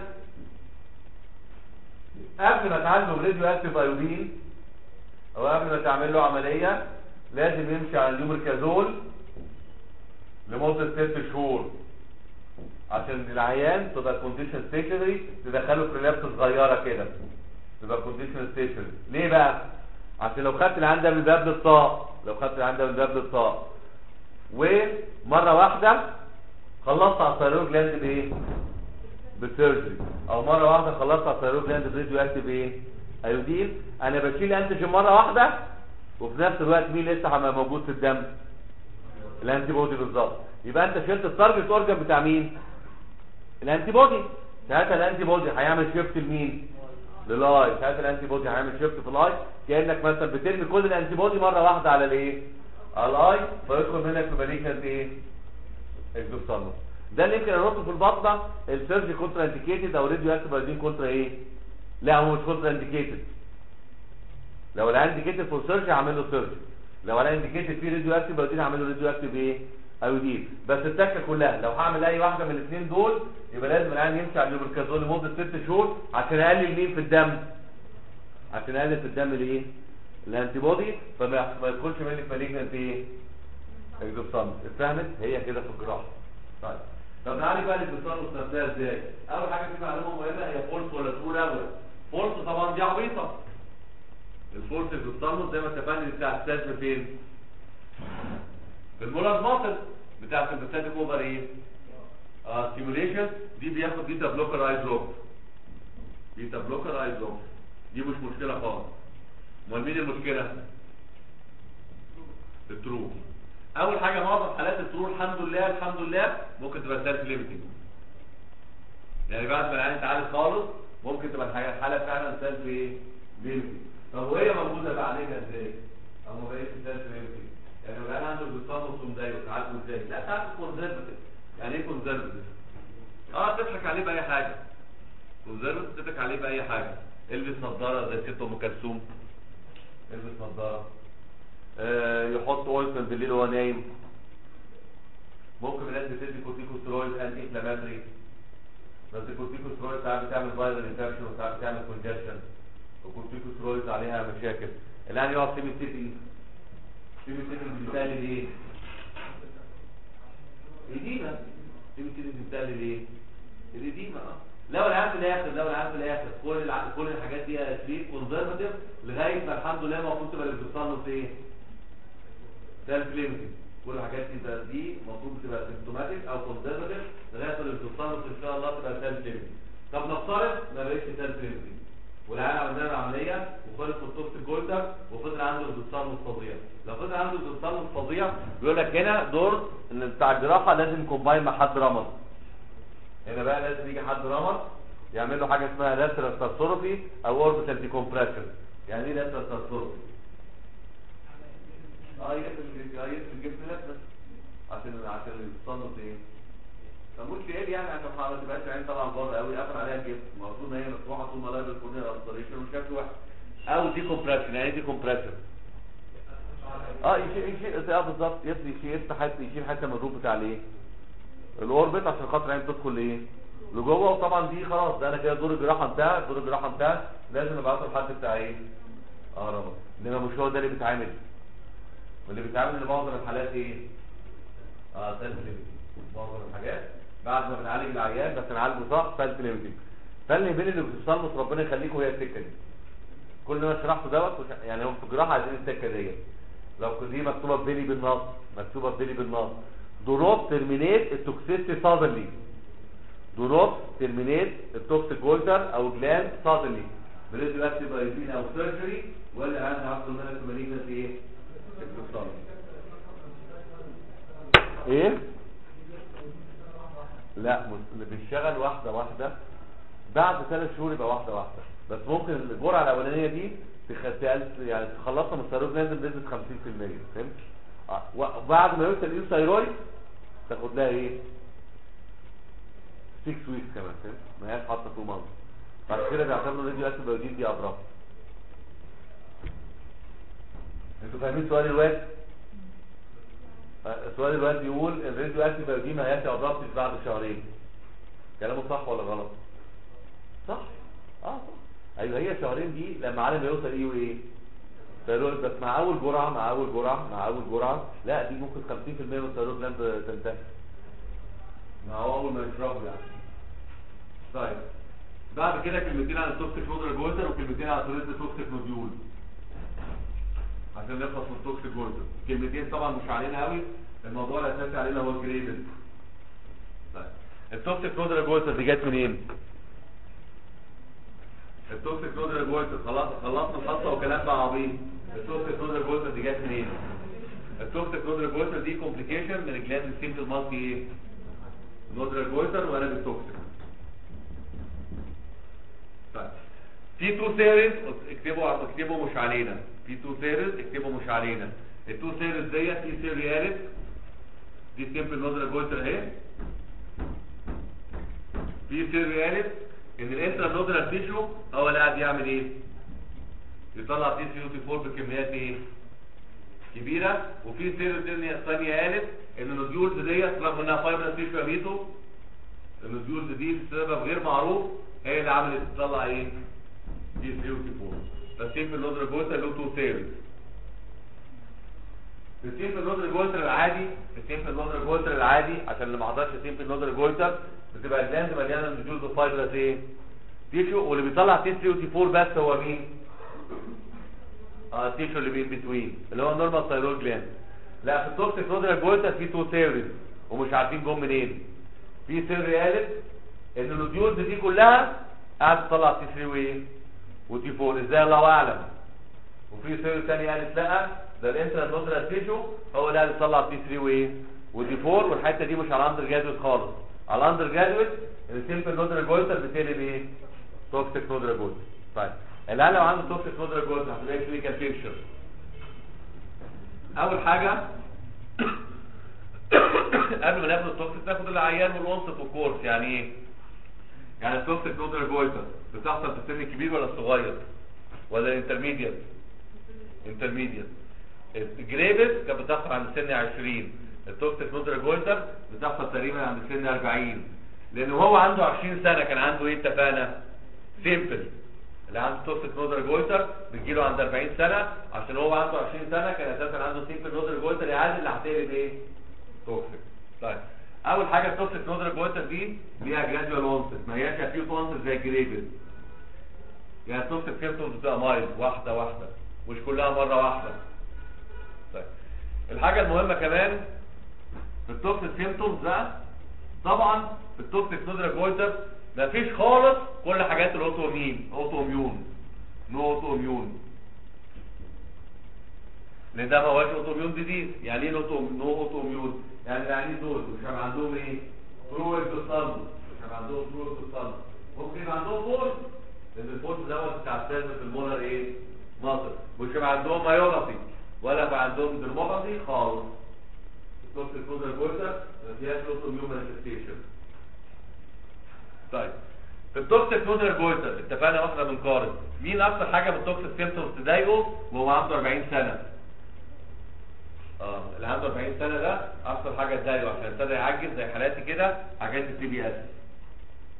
قبل ما تعالجه براديو اكتيف ايودين او قبل ما تعمل له عمليه لازم يمشي على اليومركازول لمده ست شهور عشان العيان تبقى كونديشن ستيشنري تدخله في ريلابس صغيره كده تبقى كونديشن ستيشنري ليه بقى عشان لو خدت العيان ده من باب للطاق لو خدت العيان ده من باب للطاق ومره واحده خلصت على الثيرويد جلاند بايه بسيرجري او مره واحده خلصت على الثيرويد جلاند بريديو اكتيف ايه ايودين انا بشيل انتيجين مره واحده وفي نفس الوقت مين لسه هيبقى موجود في الدم الانتي بودي بالظبط يبقى انت شلت التارجت اورجن بتاع مين الانتي بودي ساعتها الانتي بودي هيعمل شيفت لمين للاي ساعتها الانتي بودي هيعمل شيفت في الاي كانك مثلا بترمي كل الانتي بودي مره واحده على الايه على الاي فيدخل منك في ماليكنت ايه اكزوثالموس ده اللي يمكن اربطه في البطنه السيرجي كونترا انديكيتد او راديو اكتيف ايودين كونترا ايه لا هو مش كونترا انديكيتد لو العيان انديكيتد فور سيرجي هعمل له سيرجي لو العيان انديكيتد فيه راديو اكتيف ايودين هعمل له راديو اكتيف ايه ايودين بس التكه كلها لو هعمل اي واحده من الاثنين دول يبقى لازم العيان يمشي على اليومركازول لمده ست شهور عشان اقلل مين في الدم عشان اقلل في الدم الايه الانتي بودي فما ما يدخلش مني في مالجنت ايه اكزوثالموس اتفهمت هي كده في الجراحه طيب طب نعالج بقى الاكزوثالموس نفسها ازاي اول حاجه في معلومه مهمه هي فولس ولا ترو الاول فولس طبعا دي عبيطه الفولس اكزوثالموس زي ما اتفقنا دي بتاع السيرف فين في المولر ماسل بتاع السمباثيك اوفر ايه اه ستيموليشن دي بياخد بيتا بلوكر اي دروب بيتا بلوكر اي دروب دي مش مشكله خالص امال مين المشكله الترو اول حاجه معظم حالات الترو الحمد لله الحمد لله ممكن تبقى سيلف ليميتنج يعني بعد ما العيان يتعالج خالص ممكن تبقى الحاجه الحاله فعلا سيلف ايه ليميتنج طب وهي موجوده بقى عليها ازاي او ما بقتش سيلف ليميتنج يعني لو العيان عنده بيتصرف مضايق وتعالجه ازاي لا تعالجه كونزرفتيف يعني ايه كونزرفتيف اه تضحك عليه باي حاجه كونزرفتيف تضحك عليه باي حاجه البس نظاره زي ست ام كلثوم البس نظاره آه يحط اويل بالليل وهو نايم ممكن الناس بتدي كورتيكوسترويد انتي انفلاماتري بس الكورتيكوسترويد ساعات بتعمل فايرال انفكشن وساعات بتعمل كونجكشن والكورتيكوسترويد عليها مشاكل الان يقعد سيمي سيتي سيمي سيتي بتسهل ايه؟ اديمه سيمي سيتي بتسهل ايه؟ الاديمه اه لو العام في الاخر لو العام في الاخر كل الع... كل الحاجات دي تريد كونزرفاتيف لغايه ما الحمد لله المفروض تبقى الاتصال ايه؟ سيلف ليميتنج كل الحاجات دي ده- دي المفروض تبقى سيمتوماتيك او كونزرفاتيف لغايه ما الاتصال ان شاء الله تبقى سيلف ليميتنج طب نفترض ما بقتش سيلف ليميتنج والعيال عملنا له العمليه وخلص خطوط الجولدر وفضل عنده اتصال فظيع لو فضل عنده اتصال فظيع بيقول لك هنا دور ان بتاع الجراحه لازم يكومباين مع حد رمض هنا بقى لازم يجي حد رمض يعمل له حاجه اسمها لاترال سارثورفي او اوربيتال ديكومبريشن يعني ايه لاترال سارثورفي اه يقفل اه يقفل الجبس بس عشان عشان يتصنف ايه فمش ايه يعني عشان ما تبقاش العين طبعا بره قوي قفل عليها الجبس المفروض ان هي مفتوحه طول ما لا بالكورنيا الانستريشن وشكل وحش او ديكومبريشن يعني ايه ديكومبريشن اه يشيل يشيل اه بالظبط يشيل يشيل يفتح حته يشيل حته من الروب بتاع الايه الاوربت عشان خاطر العين تدخل ايه لجوه وطبعا دي خلاص ده انا كده دور الجراحه انتهى دور الجراحه انتهى لازم ابعته لحد بتاع ايه اه رمض انما مش هو ده اللي بيتعامل واللي بيتعامل لمعظم الحالات ايه اه سيلف ليميتنج معظم الحاجات بعد ما بنعالج العيان بس نعالجه صح سيلف ليميتنج فاللي بين اللي بتصلمت ربنا يخليكم هي السكه دي كل ما شرحته دوت وش- يعني هم في الجراحه عايزين السكه ديت لو كنت دي مكتوبه بيلي بالنص مكتوبه بيلي بالنص do not terminate التوكسيستي suddenly do not terminate التوكسيك جولتر او جلاند suddenly بريديو اكتيف ايزين او سيرجري ولا انا هحصل منها مالينا في ايه؟ اتصال ايه؟ لا مس- بيشتغل واحده واحده بعد ثلاث شهور يبقى واحده واحده بس ممكن الجرعه الاولانيه دي تخ- تقل- يعني تخلصها من الثيرويد لازم بنسبه 50% فهمت؟ آه، وبعد ما يوصل الثيرويد تاخد لها ايه 6 ويكس كمان فهمت ما هياش حاطه 2 مانث بعد كده بيعتبروا الراديو اكتيف بايودين دي اضرار انتوا فاهمين سؤال الواد آه، سؤال الواد بيقول الراديو اكتيف بايودين هياتي اضرار بعد شهرين كلامه صح ولا غلط صح اه صح ايوه هي شهرين دي لما عالم يوصل ايه وايه ثيرويد بس مع اول جرعه مع اول جرعه مع اول جرعه لا دي ممكن 50% من الثيرويد جلاند تنتهي ما هو اول ما يشربوا يعني طيب بعد كده كلمتين عن التوكسيك نودر جولتر وكلمتين عن طريقه التوكسيك نوديول عشان نخلص من التوكسيك جولتر كلمتين طبعا مش علينا قوي الموضوع الاساسي علينا هو الجريدل طيب التوكسيك نودر جولتر دي جت منين؟ التوكسيك نودر جولتر خلاص خلصنا الخطه وكلام بقى عبيط التوكسيك نودر جولتر دي جت منين؟ التوكسيك نودر جولتر دي كومبليكيشن من الجلاند سيمبل مالتي ايه؟ نودر جولتر وانا بالتوكسيك طيب في تو سيريز اكتبوا اكتبوا مش علينا في تو سيريز اكتبوا مش علينا التو سيريز ديت في سيريالت دي سيمبل نودر جولتر اهي في سيريالت ان الانترا نودر تيشو هو اللي قاعد يعمل ايه يطلع تي سي يو تي 4 بكميات ايه كبيره وفي سيريز ثانيه قالت ان النوديولز ديت رغم انها فايبرس تيشو يا ميتو النوديولز دي بسبب غير معروف هي اللي عملت تطلع ايه دي 3 و 4 فالسيمبل النودر جولتر له تو سيريز السيمبل النودر جولتر العادي السيمبل النودر جولتر العادي عشان اللي ما حضرش السيمبل النودر جولتر بتبقى الجلاند مليانه نوديولز وفايبرس ايه تيشو واللي بيطلع تي 3 و 4 بس هو مين اه التيشو اللي بين بتوين اللي هو النورمال ثايرويد جلاند لا في التوكسيك نودر جولتر في تو سيريز ومش عارفين جم منين في سر قالت ان النوديولز دي كلها قاعده تطلع تي 3 وايه وتي 4 ازاي الله اعلم وفي سر ثاني قالت لا ده الانترا نودرال تيشو هو اللي قاعد يطلع تي 3 وايه ودي 4 والحته دي مش على الاندر جادويت خالص على الاندر جادويت السيمبل نودرال جولتر بتقلب ايه توكسيك نودرال جولتر طيب الان لو عنده توكسيك نودرال جولتر هتلاقي كلينيكال بيكتشر اول حاجه قبل ما ناخد التوكسيك ناخد العيان والوصف والكورس يعني ايه يعني التوكسيك نودر جويتر بتحصل في السن الكبير ولا الصغير ولا الانترميديت انترميديت الجريفز كانت بتحصل عند سن 20 التوكسيك نودر جويتر بتحصل تقريبا عند سن 40 لان هو عنده 20 سنه كان عنده ايه اتفقنا سيمبل اللي عنده توكسيك نودر جويتر بتجيله عند 40 سنه عشان هو عنده 20 سنه كان اساسا عنده سيمبل نودر جويتر يعني اللي هتقلب ايه توكسيك طيب اول حاجه التوكسيك نودر جويتر دي ليها جراديوال اونست ما هياش اكيوت اونست زي الجريفز يعني التوكسيك سيمبتومز بتبقى مايلد واحده واحده مش كلها مره واحده طيب الحاجه المهمه كمان في التوكسيك سيمبتومز ده طبعا في التوكسيك نودر جويتر مفيش خالص كل حاجات الاوتو مين اوتو اميون نو اوتو اميون لان ده ما هوش اوتو اميون ديزيز يعني ايه اوتو نو اوتو اميون يعني العيانين دول مش هيبقى عندهم ايه فلويد بالصلب مش هيبقى عندهم فلويد بالصلب ممكن يبقى عندهم فورس لان الفورس دوت بتاع السيلز في المولر ايه مصر مش هيبقى عندهم مايوباثي ولا هيبقى عندهم درموباثي خالص التوكسيك نودر جويتر ما فيهاش اوتو اميون مانيفستيشن طيب في التوكسيك نودر جويتر اتفقنا واحنا بنقارن مين اكتر حاجه من التوكسيك سيمبتومز تضايقه وهو عنده 40 سنه اه اللي عنده 40 سنه ده اكتر حاجه تضايقه عشان ابتدى يعجز زي حالاتي كده حاجات التي بي اس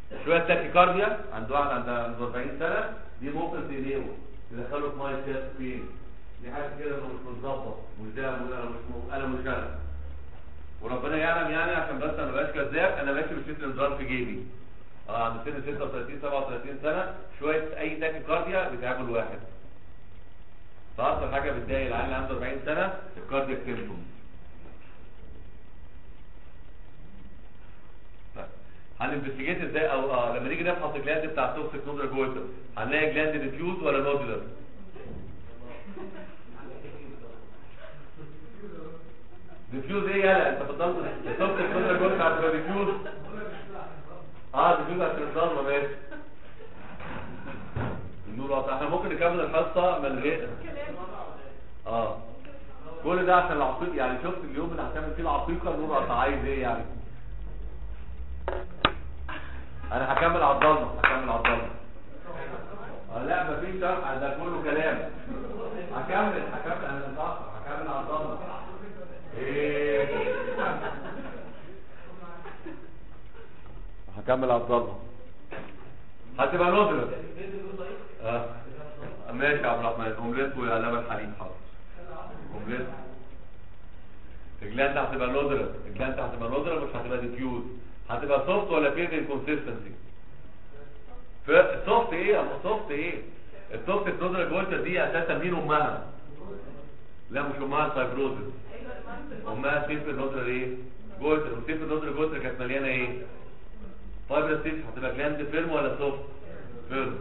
شويه تاكيكارديا عند واحد عند عنده 40 سنه دي ممكن تنيمه يدخله في ميه كده فين دي حاجه كده انه مش متظبط مش ده انا مش م- انا مش انا وربنا يعلم يعني عشان بس انا ما بقاش كذاب انا ماشي بشيت الانذار في جيبي اه عند سن 36 37 سنه شويه اي تاكيكارديا بتعمل الواحد فاكتر حاجه بتضايق العيال اللي عنده 40 سنه الكاردياك سيمبتوم هننفستيجيت ازاي او اه لما نيجي نفحص الجلاند بتاع التوكسيك نودر جويتر هنلاقي جلاند ديفيوز ولا نودولر ديفيوز ايه يالا انت بتضل التوكسيك نودر جويتر هتبقى ديفيوز اه ديفيوز عشان الضلمه ماشي النور قطع احنا ممكن نكمل الحصه من غير اه كل ده عشان العقيقه يعني شفت اليوم اللي هتعمل فيه العقيقه النور قطع عايز ايه يعني انا هكمل على الضلمه هكمل على الضلمه آه لا مفيش شرح ده كله كلام هكمل هكمل انا متاخر هكمل على الضلمه ايه هكمل على الضلمه هتبقى ندرة اه ماشي يا عبد الرحمن اومليت ولبن حليب حاضر اومليت الجلاند هتبقى ندرة الجلاند هتبقى ندرة مش هتبقى ديفيوز هتبقى سوفت ولا فين الكونسيستنسي سوفت ايه يا سوفت ايه السوفت النودرة جولتر دي اساسا مين امها لا مش امها الفايبروزس امها سيف النودرة ايه جولتر وسيف النودرة جولتر كانت مليانه ايه فايبر سيف هتبقى جلاند فيرم ولا سوفت فيرم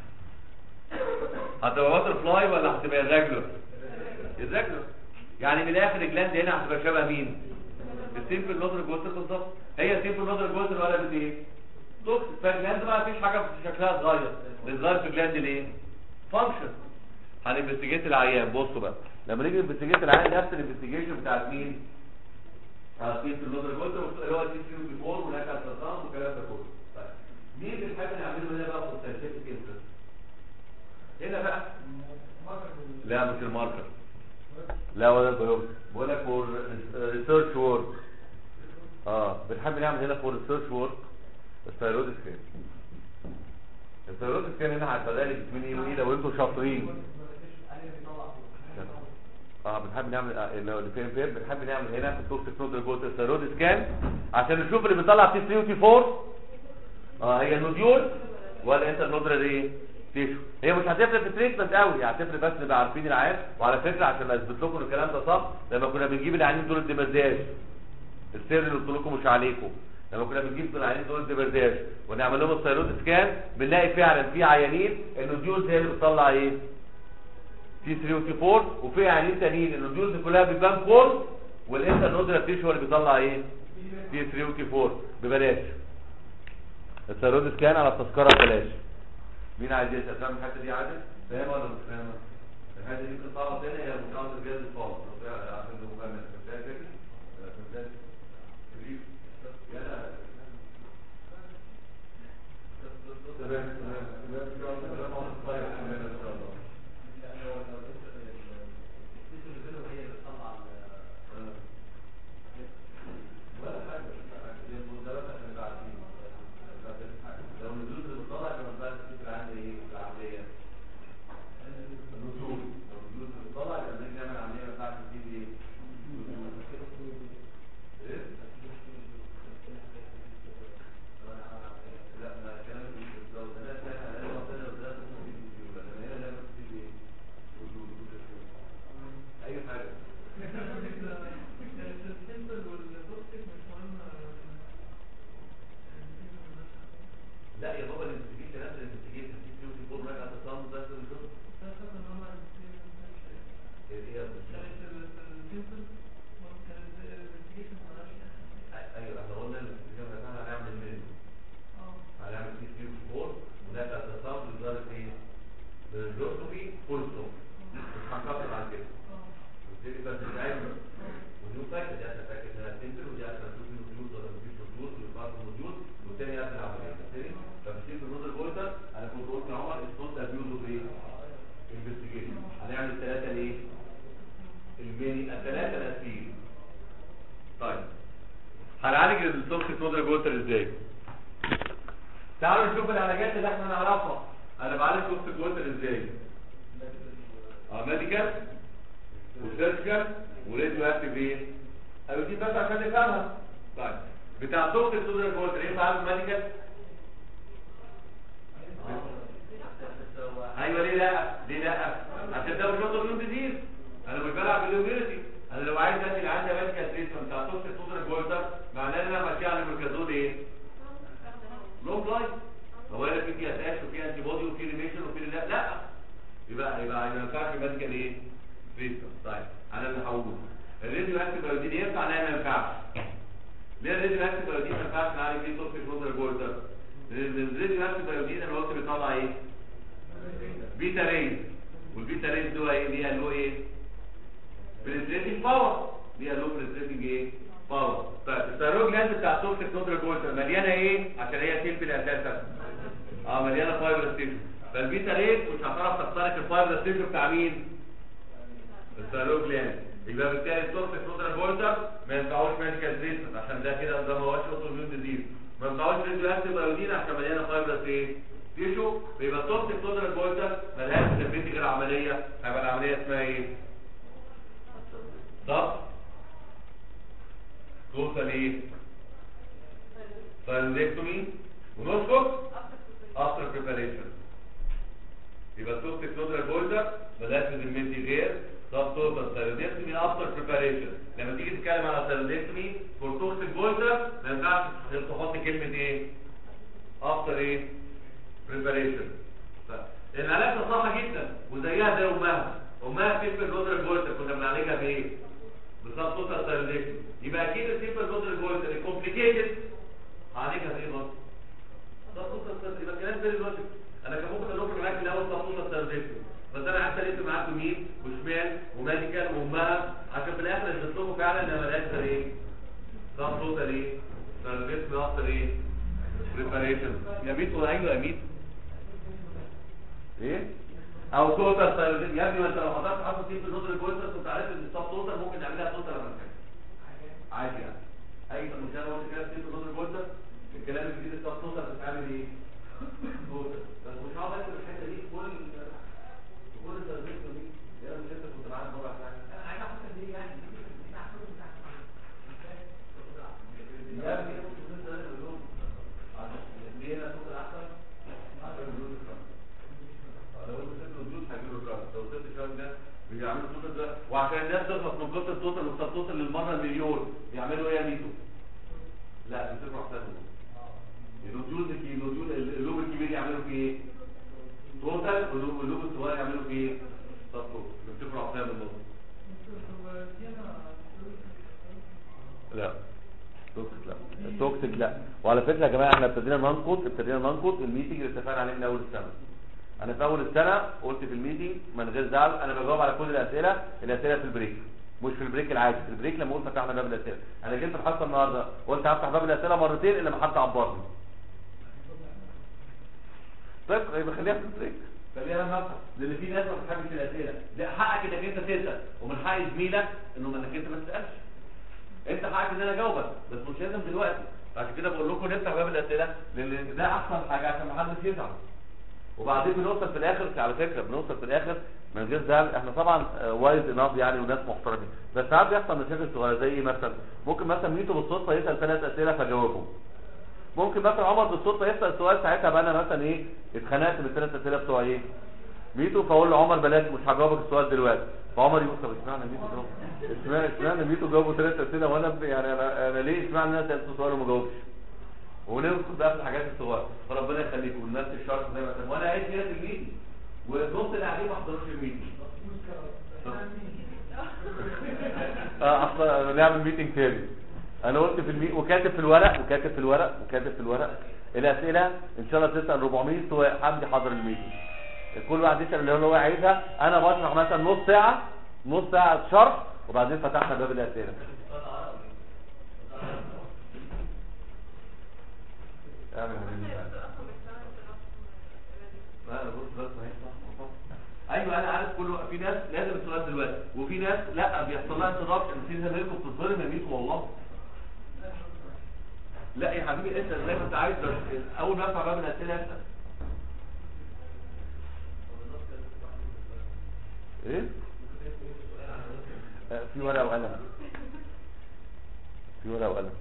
هتبقى واتر فلاي ولا هتبقى الريجولر الريجولر يعني من الاخر الجلاند هنا هتبقى شبه مين السيمبل نودر جوتر بالظبط هي سيمبل نودر جوتر ولا بت ايه توكس فالجلاند بقى مفيش حاجه في شكلها اتغير بتغير في الجلاند ليه فانكشن هننفستيجيت العيان بصوا بقى لما نيجي ننفستيجيت العيان نفس الانفستيجيشن بتاعت مين بتاع سيمبل نودر جوتر اللي هو تي 3 بي 4 وهناك الترسام والكلام ده كله طيب مين اللي بنحب نعمله هنا بقى في الساينتفك انترست هنا بقى لا مش الماركر لا ولا البيوبسي بقول لك فور ريسيرش وورك اه بنحب نعمل هنا فور ريسيرش وورك الثيرويد سكان الثيرويد سكان هنا هتبقى لي بين ايه وايه لو انتوا شاطرين اه بنحب نعمل آه لو اللي فين فين بنحب نعمل هنا في التوكسيك نودر جوت الثيرويد سكان عشان نشوف اللي بيطلع تي 3 وتي 4 اه هي نوديول ولا انت النودره دي تيشو هي مش هتفرق في التريتمنت قوي هتفرق بس نبقى عارفين العيان وعلى فكره عشان اثبت لكم الكلام ده صح لما كنا بنجيب العيانين دول الدمرداش السر اللي قلت لكم مش عليكم لما كنا بنجيب العيانين دول الدمرداش ونعمل لهم الثيرويد سكان بنلاقي فعلا في عيانين النوديولز هي اللي بتطلع ايه تي 3 وتي 4 وفي عيانين تانيين النوديولز كلها بتبان كول والانتر نودرا تيشو هو اللي بيطلع ايه تي 3 وتي 4 ببلاش الثيرويد سكان على التذكره ببلاش مين عايز يسال فاهم الحته دي عادل فاهم ولا مش فاهم الحته دي ممكن صعبه تاني هي مش الجهاز الفاضي عشان تبقوا فاهمين فاهم كده تمام تمام تمام ان شاء الله تمام طيب تمام ان شاء الله ولا حاجه دي المنظرات عشان نبقى عارفين لو النزول اللي بتطلع كمان بقى الفكره عندي ايه العمليه النزول لو النزول اللي بتطلع كمان نيجي نعمل عمليه ما ينفعش تجيب ايه ايه لا ما الكلام ده مش بالظبط انا سامع انا لو قلت لك ده تجيب نزول انا هنا لا تجيب ايه نزول اي حاجه لا يا بابا الانفستيجيشن نفس الانفستيجيشن في فلوس يكون راجع تصمم بس وشوف ايه هي ايوه احنا قلنا الانفستيجيشن ده هنعمل منه هنعمل في فلوس فور وده تصمم لدرجه ايه؟ للجوستومي فول ستوب مش هنكتر عن كده وبالتالي بس العلم ودي فاكر دي احنا فاكر انها تنزل ودي احنا نشوف انه فلوس ولا مفيش فلوس ويبقى موجود والتاني قبل العمليه فاهمني؟ فبشيل في النودر جولتر انا كنت قلت يا عمر الصوت ابيوز اوف ايه؟ انفستيجيشن هنعمل الثلاثه الايه؟ الميني الثلاثه الاساسيين طيب هنعالج التوكسيك نودر جولتر ازاي؟ تعالوا نشوف العلاجات اللي احنا نعرفها انا بعالج توكسيك ووتر ازاي اه ميديكال وسيرجيكال وراديو اكتيف ايه قالوا دي بس عشان نفهمها طيب بتاع توكسيك ووتر ايه بعالج ميديكال ايوه ليه لا ليه لا عشان ده مش اوتو ديزيز انا مش بلعب بالاميونيتي انا لو عايز ادي عندي ميديكال تريتمنت بتاع توكسيك ووتر معناه ان انا ماشي على الميركازول ايه لونج لايف هو هنا في فيها اتاش وفي انتي بودي وفي ريميشن وفي لا لا يبقى يبقى ما ينفعش ميديكال ايه تريتمنت طيب انا اللي هقوله الراديو اكتيف بايودين ينفع لا ما ينفعش ليه الراديو اكتيف بايودين ما ينفعش نعالج بيه توكسيك ووتر جولتر لان الراديو اكتيف بايودين انا قلت بيطلع ايه بيتا ريز والبيتا ريز دول ايه ليها له ايه بريزريتنج باور ليها له بريزريتنج ايه باور طيب الثيرويد جلاند بتاع التوكسيك نودر جولتر مليانه ايه عشان هي تيل اساسا اه مليانه فايبر ستيشن فالبيتا ريز مش هتعرف تخترق الفايبر ستيشن بتاع مين الثيرويد جلاند يبقى بالتالي التوكسيك نودر جولتر ما ينفعوش ميديكال تريتمنت عشان ده كده ده ما هوش اوتو ديزيز ما ينفعوش راديو اكتيف بايودين عشان مليانه فايبر ايه تيشو بيبقى التوكسيك نودر جولتر ملهاش تثبيت غير عمليه هيبقى العمليه اسمها ايه صح توصل ايه فالدكتومي ونسكت افتر بريباريشن يبقى التوكسيك نودر جولدر ملهاش ذمتي غير سب توتال ثيرودكتومي افتر بريباريشن لما تيجي تتكلم على ثيرودكتومي فور توكسيك جولدر ما ينفعش غير تحط كلمه ايه افتر ايه بريباريشن العلاج ده صح جدا وزيها زي امها امها فيلم النودر جولدر كنا بنعالجها بايه بالظبط توتال ثيرودكتومي يبقى اكيد السيمبل نودر جولدر الكومبليكيتد هعالجها بايه برضه ده توتال يبقى كلام فيري لوجيك انا كان ممكن اقول لكم معاك في الاول صح توتال ثيرودكتومي بس انا قعدت الف معاكم يمين وشمال وميديكال وامها عشان في الاخر اثبت لكم فعلا ان ملهاش غير ايه صح توتال ايه ثيرودكتومي افتر ايه بريباريشن يا ميت ولا ايوه يا ميت ايه او توتال ثيرودكتومي يا ابني ما انت لو حضرتك حاطط في النودر جولدر كنت عارف ان الصف توتال ممكن نعملها توتال ولا حاجه عادي يعني اي مش انا قلت كده في النودر جولدر الكلام الجديد الصف توتال بتتعمل ايه توتال بس مش هقعد اكتب الحته دي في كل في كل الترجمه دي يا مش انت كنت معاك ربع ساعه انا عايز احط دي يعني بتاع كل بتاع يا ابني كنت انت اليوم ليه انا توتال احسن احسن من الجزء لو انت سبت الجزء هيجيله الكارت لو سبت الكارت ده بيعملوا التوتال ده وعشان الناس تخلص من قصه التوتال والسب توتال للمره المليون يعملوا ايه يا ميتو؟ لا بيصيروا حسابهم النوديول النوديول اللوب الكبير يعملوا فيه ايه؟ توتال واللوب الصغير يعملوا فيه ايه؟ سب توتال بيفتكروا حساب النص لا توكسيك لا التوكسيك لا وعلى فكره يا جماعه احنا ابتدينا ننقد ابتدينا ننقد الميتنج اللي اتفقنا عليه من اول السنه انا في اول السنه قلت في الميتنج من غير زعل انا بجاوب على كل الاسئله الاسئله في البريك مش في البريك العادي في البريك لما قلت فتحنا باب الاسئله انا جيت في الحصه النهارده قلت هفتح باب الاسئله مرتين الا ما حد عبرني طيب يبقى خليها في البريك خليها لما افتح لان في ناس ما بتحبش الاسئله ده حقك انك انت تسال ومن حق زميلك انه انك انت ما تسالش انت حقك ان انا اجاوبك بس مش لازم دلوقتي عشان كده بقول لكم نفتح باب الاسئله لان ده احسن حاجه عشان ما حدش يزعل وبعدين بنوصل في الاخر على فكره بنوصل في الاخر من غير زعل احنا طبعا وايز اناف يعني وناس محترمين بس ساعات بيحصل مشاكل صغيره زي ايه مثلا ممكن مثلا ميتو بالصدفه يسال ثلاث اسئله فجاوبهم ممكن مثلا عمر بالصدفه يسال سؤال ساعتها بقى انا مثلا ايه اتخنقت من الثلاث اسئله بتوع ايه ميتو فاقول له عمر بلاش مش هجاوبك السؤال دلوقتي فعمر يقول طب اشمعنى ميتو جاوب اشمعنى اشمعنى ميتو جاوبوا ثلاث اسئله وانا ب- يعني انا انا ليه اشمعنى انا سالت سؤال وما جاوبش وندخل بقى في الحاجات الصغيره فربنا يخليكم والناس الشرط زي ما وانا قاعد هنا في الميتنج ونص اللي قاعدين ما حضروش الميتنج اه اصلا نعمل ميتنج تاني انا قلت في المي... وكاتب في الورق وكاتب في الورق وكاتب في الورق الاسئله ان شاء الله تسال 400 سواء حد حاضر الميتنج كل واحد يسال اللي هو عايزها انا بشرح مثلا نص ساعه نص ساعه شرح وبعدين فتحنا باب الاسئله اعمل لا بص بس ما ينفعش. ايوه انا عارف كله في ناس لازم السؤال دلوقتي وفي ناس لا بيحصل لها انترابشن في زمايلكم بتتظلم يا ميت والله لا يا حبيبي اسال زي ما انت عايز بس اول ما ارفع باب الاسئله اسال ايه آه، في ورقه وقلم في ورقه وقلم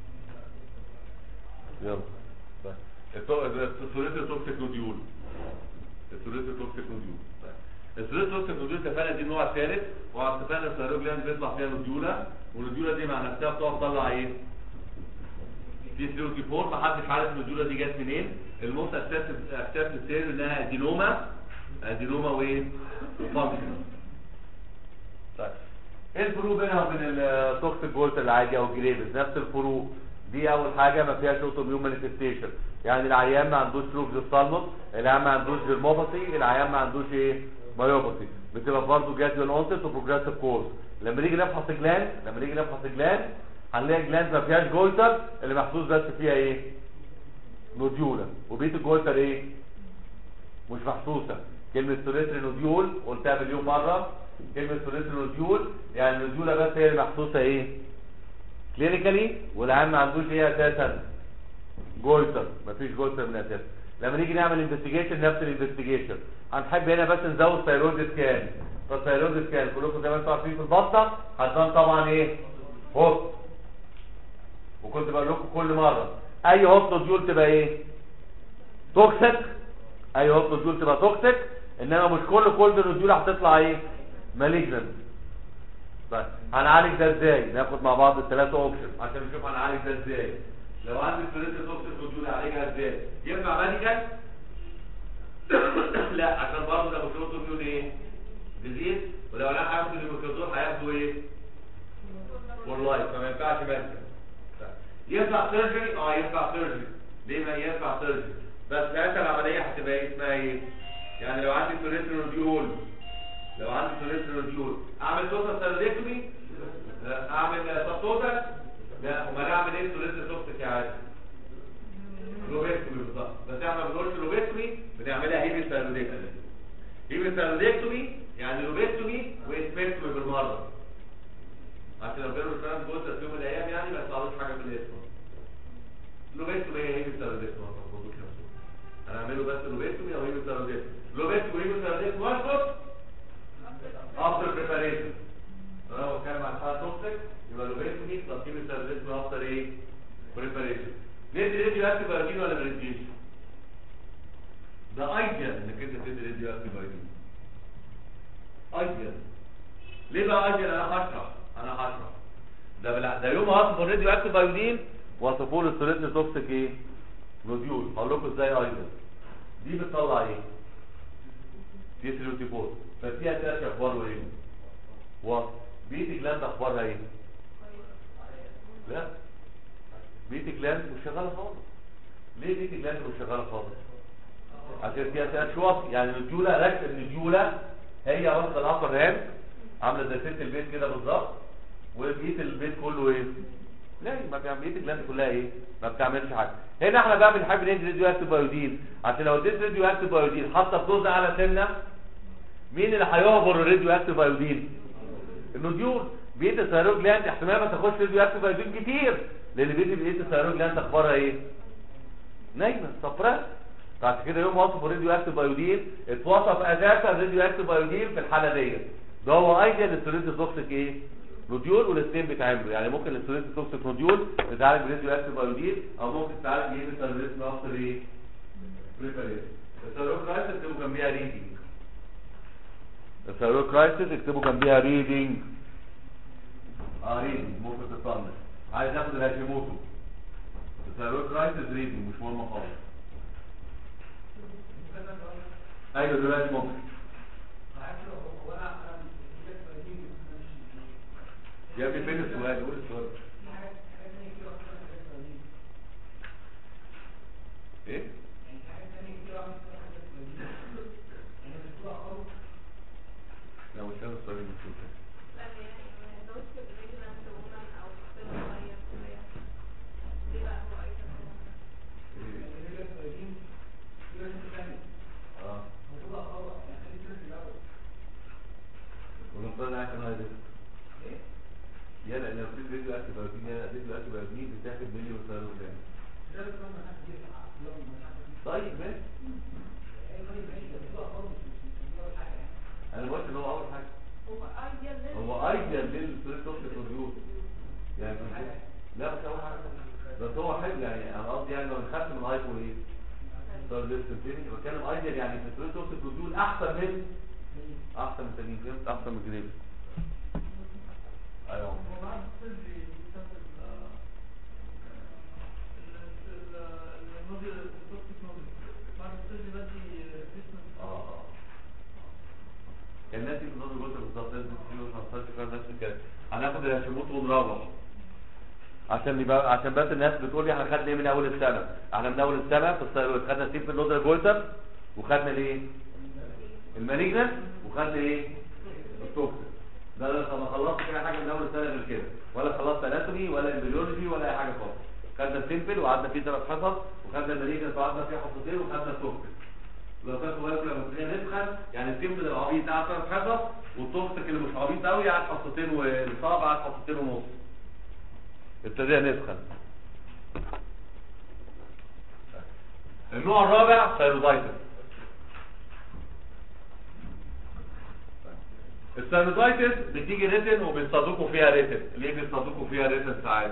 يلا السوليت توكسيك نوديول السوليت توكسيك نوديول السوليت توكسيك نوديول اتفقنا دي النوع الثالث واتفقنا الثيرويد جلاند بيطلع فيها نوديولا والنوديولا دي مع نفسها بتقعد تطلع ايه؟ في 3 وتي 4 محدش عارف النوديولا دي جت منين الموست اكسبت سير انها ادينوما ادينوما وايه؟ وفانكشن طيب ايه الفروق بينها وبين التوكسيك جولت العادي او الجريفز نفس الفروق دي اول حاجه ما فيهاش اوتو ميون مانيفستيشن يعني العيان ما عندوش لوب للصالموس العيان ما عندوش جيرموباثي العيان ما عندوش ايه مايوباثي بتبقى برضه جادوال اونست وبروجريسيف كورس لما نيجي نفحص جلاند لما نيجي نفحص جلاند هنلاقي جلاند ما فيهاش جولتر اللي محسوس بس فيها ايه نوديولا وبيت الجولتر ايه مش محسوسه كلمه سوليتري نوديول قلتها مليون مره كلمه سوليتري نوديول يعني النوديولا بس هي اللي محسوسه ايه كلينيكالي والعيان ما عندوش ايه اساسا جولتر مفيش جولتر من اساسا لما نيجي نعمل انفستيجيشن نفس الانفستيجيشن هنحب هنا بس نزود ثيرويد سكان فالثيرويد سكان كلكم زي ما انتم عارفين في البطه هتبان طبعا ايه هوت وكنت بقول لكم كل مره اي هوت نوديول تبقى ايه توكسيك اي هوت نوديول تبقى توكسيك انما مش كل كل نوديول هتطلع ايه مالجنت طيب هنعالج ده ازاي ناخد مع بعض الثلاثه اوبشن عشان نشوف هنعالج ده ازاي لو عندي فلوس توكسيك نوديول اعالجها ازاي ينفع ميديكال لا عشان برضه ده مش اوتو ايه ديزيز ولو انا هاخد الميكروزول هياخدوا ايه والله فما ينفعش ميديكال ينفع سيرجري اه ينفع سيرجري ليه ما ينفع سيرجري بس ساعتها العمليه هتبقى ايه اسمها ايه يعني لو عندي فلوس نوديول لو عندي فلوس نوديول اعمل توتال سيرجري اعمل سب توتال لا امال اعمل ايه فلوس توكسيك يا عادي لوبيكتومي بالظبط بس احنا ما بنقولش لوبيكتومي بنعملها هيمي سيروديكتومي هيمي سيروديكتومي يعني لوبيكتومي واسبكتومي بالمره عشان لو كانوا الكلام جوه في يوم من الايام يعني ما يطلعوش حاجه في الاسم لوبيكتومي هي هيمي سيروديكتومي ما تاخدوش نفسه هنعمله بس لوبيكتومي او هيمي سيروديكتومي لوبيكتومي وهيمي سيروديكتومي واشفط افتر بريباريشن انا بتكلم عن حاله توكسيك يبقى لوبيكتومي بلس هيمي سيروديكتومي افتر ايه بريباريشن ندي راديو اكتيف بايودين ولا ما نديش ده ايديال انك انت تدي راديو اكتيف بايودين ايديال ليه بقى ايديال انا هشرح انا هشرح ده بلا ده يوم ما وصفوا الراديو اكتيف بايودين وصفوا له السوليتني توكسيك ايه نوديول هقول لكم ازاي ايديال دي بتطلع ايه تي 3 وتي 4 ففيها ثلاث اخبار ايه وصف بيتي جلاند اخبارها ايه لا بيتي جلاند مش شغاله خالص ليه بيتي جلاند مش شغاله خالص عشان فيها ثلاث شواط يعني النجوله ركب النجوله هي واخده الابر رام عامله زي ست البيت كده بالظبط وبقيه البيت كله ايه لا ما بيعمل بقيه الجلاند كلها ايه ما بتعملش حاجه هنا احنا بقى بنحب ندي راديو اكتيف بايودين عشان لو اديت راديو اكتيف بايودين حاطه بتوزع على سنه مين اللي هيعبر الراديو اكتيف بايودين النوديول بيت الثيرويد جلاند احتمال ما تاخدش راديو اكتيف بايودين كتير لان بيت بيت الثيرويد جلاند اخبارها ايه نايمه صفراء بعد كده يوم وصف الراديو اكتيف بايودين اتوصف اساسا الراديو اكتيف بايودين في الحاله ديت ده هو ايديال الستريت توكسيك ايه نوديول والاثنين بيتعاملوا يعني ممكن الستريت توكسيك نوديول تتعالج براديو اكتيف بايودين او ممكن تتعالج بايه بالتربيت افتر ايه بريباريشن الثيرويد كرايسيس اكتبوا جنبيها ريدنج الثيرويد كرايسيس اكتبوا جنبيها ريدنج اه ريدنج ممكن تطنش عايز اخد الهاشيموتو الثيرويد كرايسيس ريدنج مش مهم خالص ايوه دلوقتي ممكن يا ابني فين السؤال قول السؤال ايه لا مش هذا السؤال اللي بتقوله اه ونفضل قاعد كمان هذا يلا لو في فيديو اكتب يعني لو خدت من هايبو ايه ستار ديستنس بتكلم ايديال يعني في التريس اوف البروديول احسن من احسن من تانيين فهمت احسن من جريب ايوه وبعد السيرجري بتاخد النظر التوكسيك نظر بعد السيرجري بدي ريبليسمنت اه اه كان الناس في النظر قلت بالظبط لازم تشيله ونحصلش كده نفس الكلام هناخد الهاشيموت ونروح عشان يبقى عشان بس الناس بتقول لي احنا خدنا ايه من اول السنه احنا من اول السنه في الثيرويد خدنا سيف النودر جولتر وخدنا الايه المالجنس وخدنا ايه التوكسيك ده انا ما خلصتش اي حاجه من اول السنه غير كده ولا خلصت اناتومي ولا امبريولوجي ولا اي حاجه خالص خدنا السيمبل وقعدنا فيه ثلاث حصص وخدنا المالجنس وقعدنا فيه حصتين وخدنا التوكسيك لو كانت بالكم لما تلاقيها نسخن يعني السيمبل العبيط قعد ثلاث حصص والتوكسيك اللي مش عبيط قوي قعد حصتين والصعب قعد حصتين ونص ابتدينا نسخن النوع الرابع ثيرويدايتس الثيرويدايتس بتيجي ريتن وبيصطادوكوا فيها ريتن ليه بيصطادوكوا فيها ريتن ساعات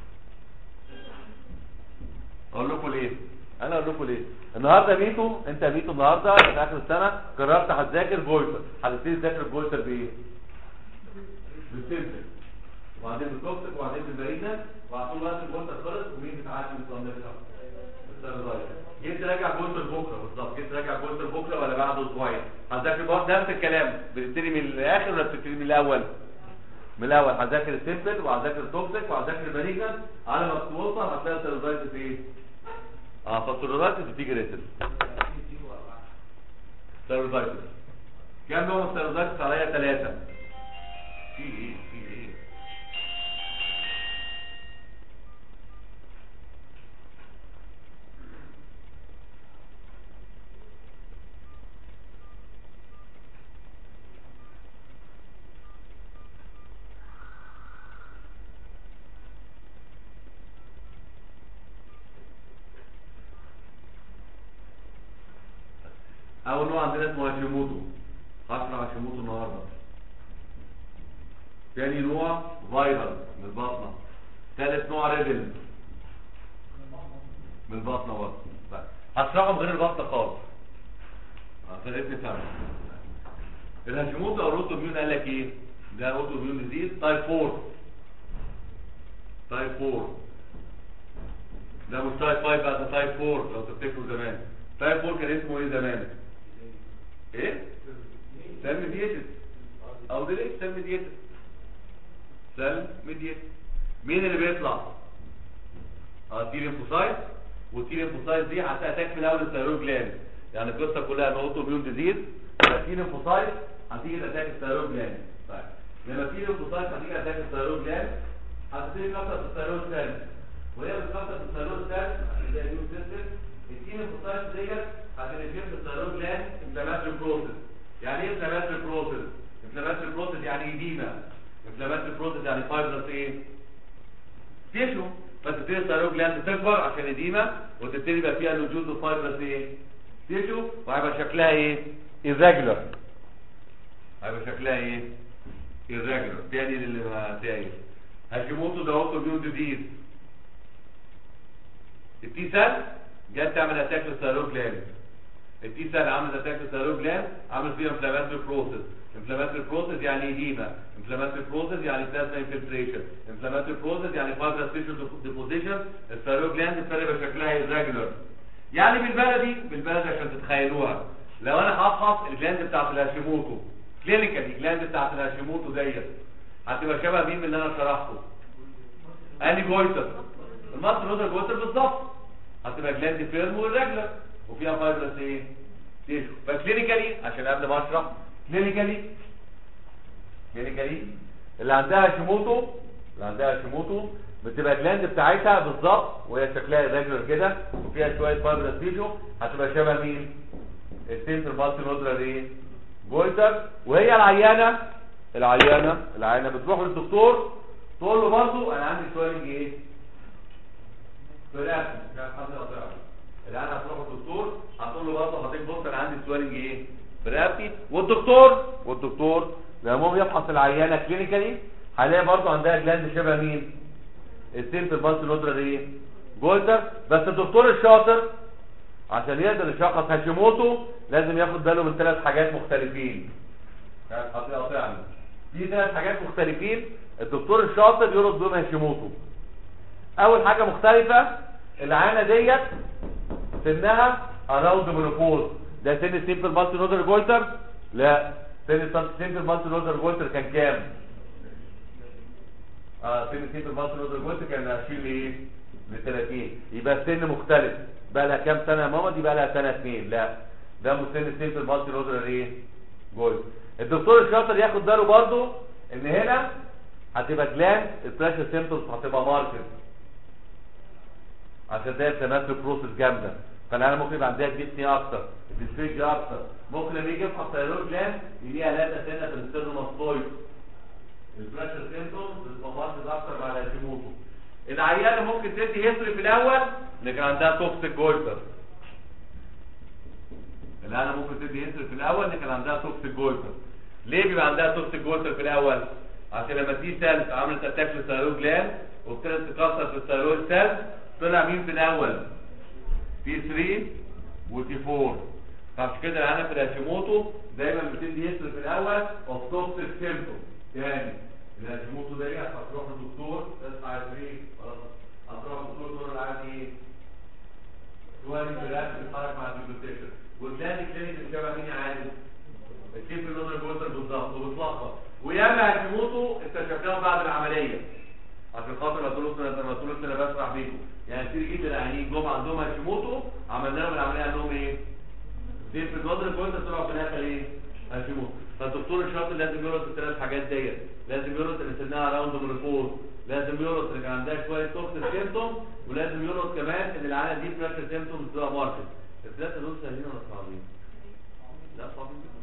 اقول لكم ليه انا اقول لكم ليه النهارده ميتو انت ميتو النهارده في اخر السنه قررت هتذاكر جولتر هتبتدي تذاكر الجولتر بايه بالسيمبل وبعدين بالتوكسيك وبعدين بالمارينا وعطول وقت الجولتر خلص ومين بتعدي بالصندوق جيت راجع جولتر بكره بالظبط جيت راجع جولتر بكره ولا بعد اسبوعين هتذاكر برضه نفس الكلام بتبتدي من الاخر ولا بتبتدي من الاول من الاول هذاكر السيمبل وهذاكر التوكسيك وهذاكر المالجنت على ما توصل هتلاقي السيروزايتس ايه اه فالسيروزايتس بتيجي ريتن سيروزايتس كام نوع من السيروزايتس عليا ثلاثة في ايه في ايه اول نوع عندنا اسمه هاشيموتو هشرح هاشيموتو النهارده تاني نوع فايرال من البطنه ثالث نوع ريدل من البطنه برضه طيب. هشرحهم غير البطنه خالص عشان ابني فهم الهاشيموتو او الاوتو ميون قال لك ايه ده اوتو ميون ديزيز تايب 4 تايب 4 ده مش تايب 5 بقى ده تايب 4 لو تفتكروا زمان تايب 4 كان اسمه ايه زمان ايه سيل ميديتد او ديليت سيل ميديتد سيل ميديتد مين اللي بيطلع اه تي ليمفوسايت والتي ليمفوسايت دي هتاتاك في الاول الثيرويد جلاند يعني القصه كلها ان اوتو ميون ديزيز التي ليمفوسايت هتيجي تاتاك الثيرويد جلاند طيب لما التي ليمفوسايت هتيجي تاتاك الثيرويد جلاند هتبتدي تكسر في الثيرويد سيل وهي بتكسر في الثيرويد سيل عشان ده اليون سيستم التي ليمفوسايت ديت عشان يتم الثيرويد جلاند انفلاماتوري بروسيس يعني ايه انفلاماتوري بروسيس انفلاماتوري بروسيس يعني ايديما انفلاماتوري بروسيس يعني فايبرس ايه تيشو فتبتدي الثيرويد جلاند تكبر عشان ايديما وتبتدي يبقى فيها وجود فايبرس ايه تيشو وهيبقى شكلها ايه irregular هيبقى شكلها ايه irregular تاني للي ما تاني هاشيموتو ده اوتو ميون ديزيز التي سيل جت تعمل اتاك للثيرويد جلاند التي سيل عملت اتاك للثيرويد جلاند عمل فيها انفلاماتوري بروسيس انفلاماتوري بروسيس يعني ايديما انفلاماتوري بروسيس يعني بلازما انفلتريشن انفلاماتوري بروسيس يعني فايبرس تيشو ديبوزيشن الثيرويد جلاند ابتدى يبقى شكلها irregular يعني بالبلدي بالبلدي عشان تتخيلوها لو انا هفحص الجلاند بتاعت الهاشيموتو كلينيكال الجلاند بتاعت الهاشيموتو ديت هتبقى شبه مين من اللي انا شرحته اني جويتر المصر نوتر جويتر بالظبط هتبقى جلاند فيرم والرجلة وفيها فايبرس ايه تيشو فكلينيكالي عشان قبل ما اشرح كلينيكالي كلينيكالي اللي عندها هاشيموتو اللي عندها هاشيموتو بتبقى الجلاند بتاعتها بالظبط وهي شكلها irregular كده وفيها شويه فايبرس تيشو هتبقى شبه مين السنتر مالتي نودرال ايه جويتر وهي العيانه العيانه العيانه بتروح للدكتور تقول له برضه انا عندي سويلنج ايه سويلنج مش عارف حد يقطعها العيانه هتروح للدكتور هتقول له برضه حضرتك بص انا عندي سويلنج ايه برقبتي والدكتور والدكتور لما هو يفحص العيانه كلينيكالي هيلاقي برضه عندها جلاند شبه مين السنتر مالتي نودرال ايه جولتر بس الدكتور الشاطر عشان يقدر يشخص هاشيموتو لازم ياخد باله من ثلاث حاجات مختلفين قاطعني في ثلاث حاجات مختلفين الدكتور الشاطر يرد بهم هاشيموتو اول حاجه مختلفه العانه ديت سنها اراوند منوبوز ده سن السيمبل مالتي نودر جولتر لا سن السيمبل مالتي نودر جولتر كان كام اه سن السيمبل مالتي نودر جولتر كان 20 لايه ل 30 يبقى السن مختلف بقى لها كام سنه يا ماما دي بقى لها سنه اثنين لا ده مش سن السيمبل مالتي نودر ايه جولتر الدكتور الشاطر ياخد باله برضو ان هنا هتبقى جلاند البريشر سيمبتومز هتبقى ماركت عشان ده انفلاماتوري بروسيس جامده فانا ممكن يبقى عندها جسمي اكتر الديسفيجي اكتر ممكن لما يجي يفحص ثيرويد جلاند يلاقيها لاتا سنه في الستيرنوماستويد البريشر سيمبتومز بتبقى ماركت اكتر بعد هاشيموتو العيانه ممكن تدي هيستوري في الاول ان كان عندها توكسيك جولتر العيانه ممكن تدي هيستوري في الاول ان كان عندها توكسيك جولتر ليه بيبقى عندها توكسيك جولتر في الاول عشان لما تي سيلز عملت اتاك للثيرويد جلاند وابتدت تكسر في الثيرويد سيلز طلع مين في الاول تي 3 وتي 4 فعشان كده العيانه في الهاشيموتو دايما بتدي هيستوري في الاول اوف توكسيك سيمبتوم تاني الهاشيموتو ديت هتروح للدكتور تسمع الفريق خلاص هتروح للدكتور تقول له عندي ايه؟ شويه من الرياكت بيتحرك مع الديجوتيشن وتلاقي الكلينيك شبه مين يا عادل؟ الكيف اللون الجولتر بالظبط وبتلخبط وياما هاشيموتو اكتشفناها بعد العمليه عشان خاطر ما تقولوا ما تقولوا انا بشرح بيكم يعني كتير جدا العيانين جم عندهم هاشيموتو عملنا لهم العمليه قال لهم ايه؟ دي في الجولتر الجولتر طلعوا في الاخر ايه؟ هاشيموتو فالدكتور الشاطر لازم يرد الثلاث حاجات ديت لازم يرد اللي سنها راوند منوبوز لازم يرد اللي كان عندها شويه توكسيك سيمتوم ولازم يرد كمان ان العاده دي بريشر سيمتومز بتبقى ماركت الثلاثه دول سهلين ولا صعبين؟ لا صعبين جدا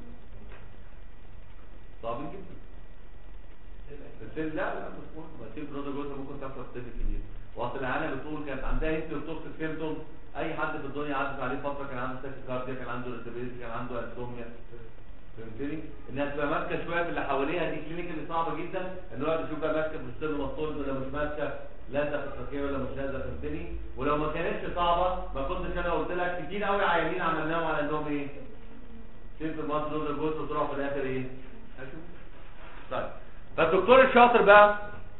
صعبين جدا السن لا لا مش مهم ما السن برودر جوز ممكن تحصل سن كبير وقت العيانه بتقول كانت عندها هيستوري توكسيك سيمتوم اي حد في الدنيا عدت عليه فتره كان عنده تاكيكارديا كان عنده ريتابيلتي كان عنده انسوميا فهمتني انها تبقى ماسكه شويه في اللي حواليها دي كلينيكالي صعبه جدا ان الواحد يشوف بقى ماسكه في السن مصطول ولا مش ماسكه لازقه في التركيه ولا مش لازقه فهمتني ولو ما كانتش صعبه ما كنتش انا قلت لك كتير قوي عيانين عملناهم على انهم ايه سيمبل ماسل نودر جوز وتروح في الاخر ايه هشوف طيب فالدكتور الشاطر بقى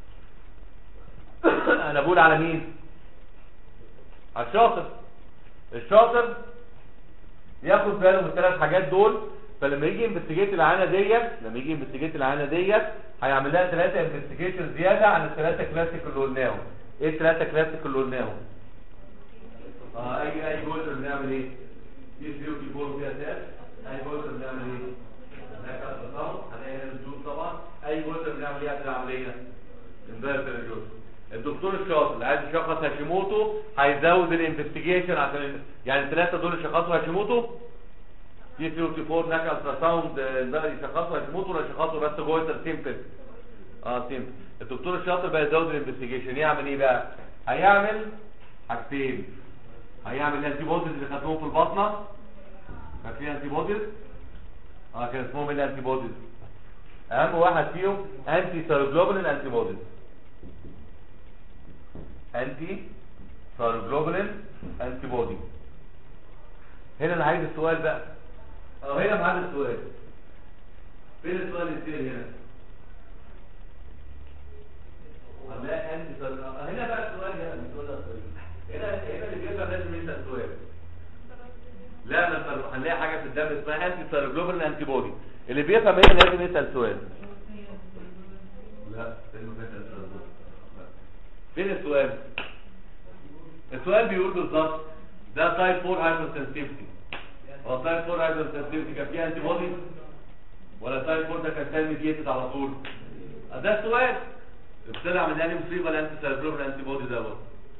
انا بقول على مين على الشاطر الشاطر ياخد باله من الثلاث حاجات دول فلما يجي انفستيجيت العانه ديت لما يجي انفستيجيت العانه ديت هيعمل لها ثلاثه انفستيجيشن زياده عن الثلاثه كلاسيك اللي قلناهم ايه الثلاثه كلاسيك اللي قلناهم اه اي اي جزء بنعمل ايه في 3 وفي 4 وفي اساس اي جزء بنعمل ايه هناك التصور هنلاقي هنا الجزء طبعا اي جزء بنعمل ايه قبل العمليه امبارح الجزء الدكتور الشاطر اللي عايز يشخص هاشيموتو هيزود الانفستيجيشن عشان يعني الثلاثه دول يشخصوا هاشيموتو تي 3 وتي 4 هناك الترا ساوند ده يشخصوا هاشيموتو ولا يشخصوا بس جويتر سيمبل اه سيمبل الدكتور الشاطر بقى يزود الانفستيجيشن يعمل ايه بقى هيعمل حاجتين هيعمل الانتي بوديز اللي خدتهم في البطنه كان في انتي بوديز اه كان اسمهم ايه الانتي بوديز اهم واحد فيهم انتي سيروجلوبولين انتي بوديز انتي سيروجلوبولين انتي بودي هنا انا عايز السؤال بقى اه هنا معانا السؤال فين السؤال الثاني هنا هنلاقي انتي سيروجلوبولين هنا بقى السؤال هنا السؤال ده هنا هنا اللي بيفهم لازم يسال سؤال لا ما هنلاقي حاجه في الدم اسمها انتي سيروجلوبولين انتي بودي اللي بيفهم هنا لازم يسال سؤال لا لانه بيسال سؤال فين السؤال السؤال بيقول بالظبط ده تايب 4 هايبر سنسيتيفيتي هو تايب 4 هايبر سنسيتيفيتي كان فيها انتي بودي ولا تايب 4 ده كان سيل ميديتد على طول ده السؤال طلع من انهي مصيبه الانتي سيربروفل انتي بودي دوت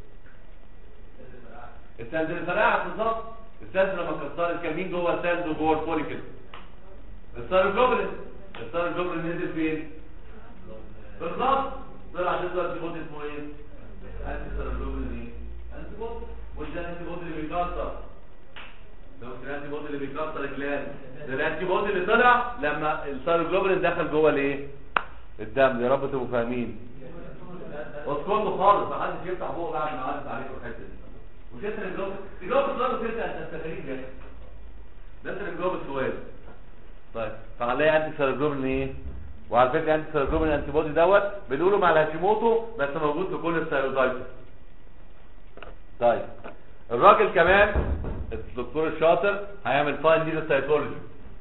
السيلز اللي فرقعت بالظبط السيلز لما كسرت كان مين جوه السيلز وجوه الفوليكل السيروجلوبولين السيروجلوبولين نزل فين بالظبط طلع نزل انتي بودي اسمه ايه انتي سيروجلوبولين ايه انتي بودي مش ده الانتي بودي اللي بيكسر ده مش الانتي بودي اللي بيكسر الجلاند ده الانتي بودي اللي طلع لما السيروجلوبولين دخل جوه الايه الدم يا رب تبقوا فاهمين اسكتوا خالص ما حدش يفتح بقه بعد ما عدت عليكم الحته دي مش انت اللي مجاوب تجاوب السؤال وانت انت غريب يا اخي ده انت اللي مجاوب السؤال طيب فهنلاقي انتي سيروجلوبين ايه وعلى فكره انتي سيروجلوبين الانتي بودي دوت بنقوله مع الهاشيموتو بس موجود في كل الثايرويدايتس طيب الراجل كمان الدكتور الشاطر هيعمل فاين ديرو سايتولوجي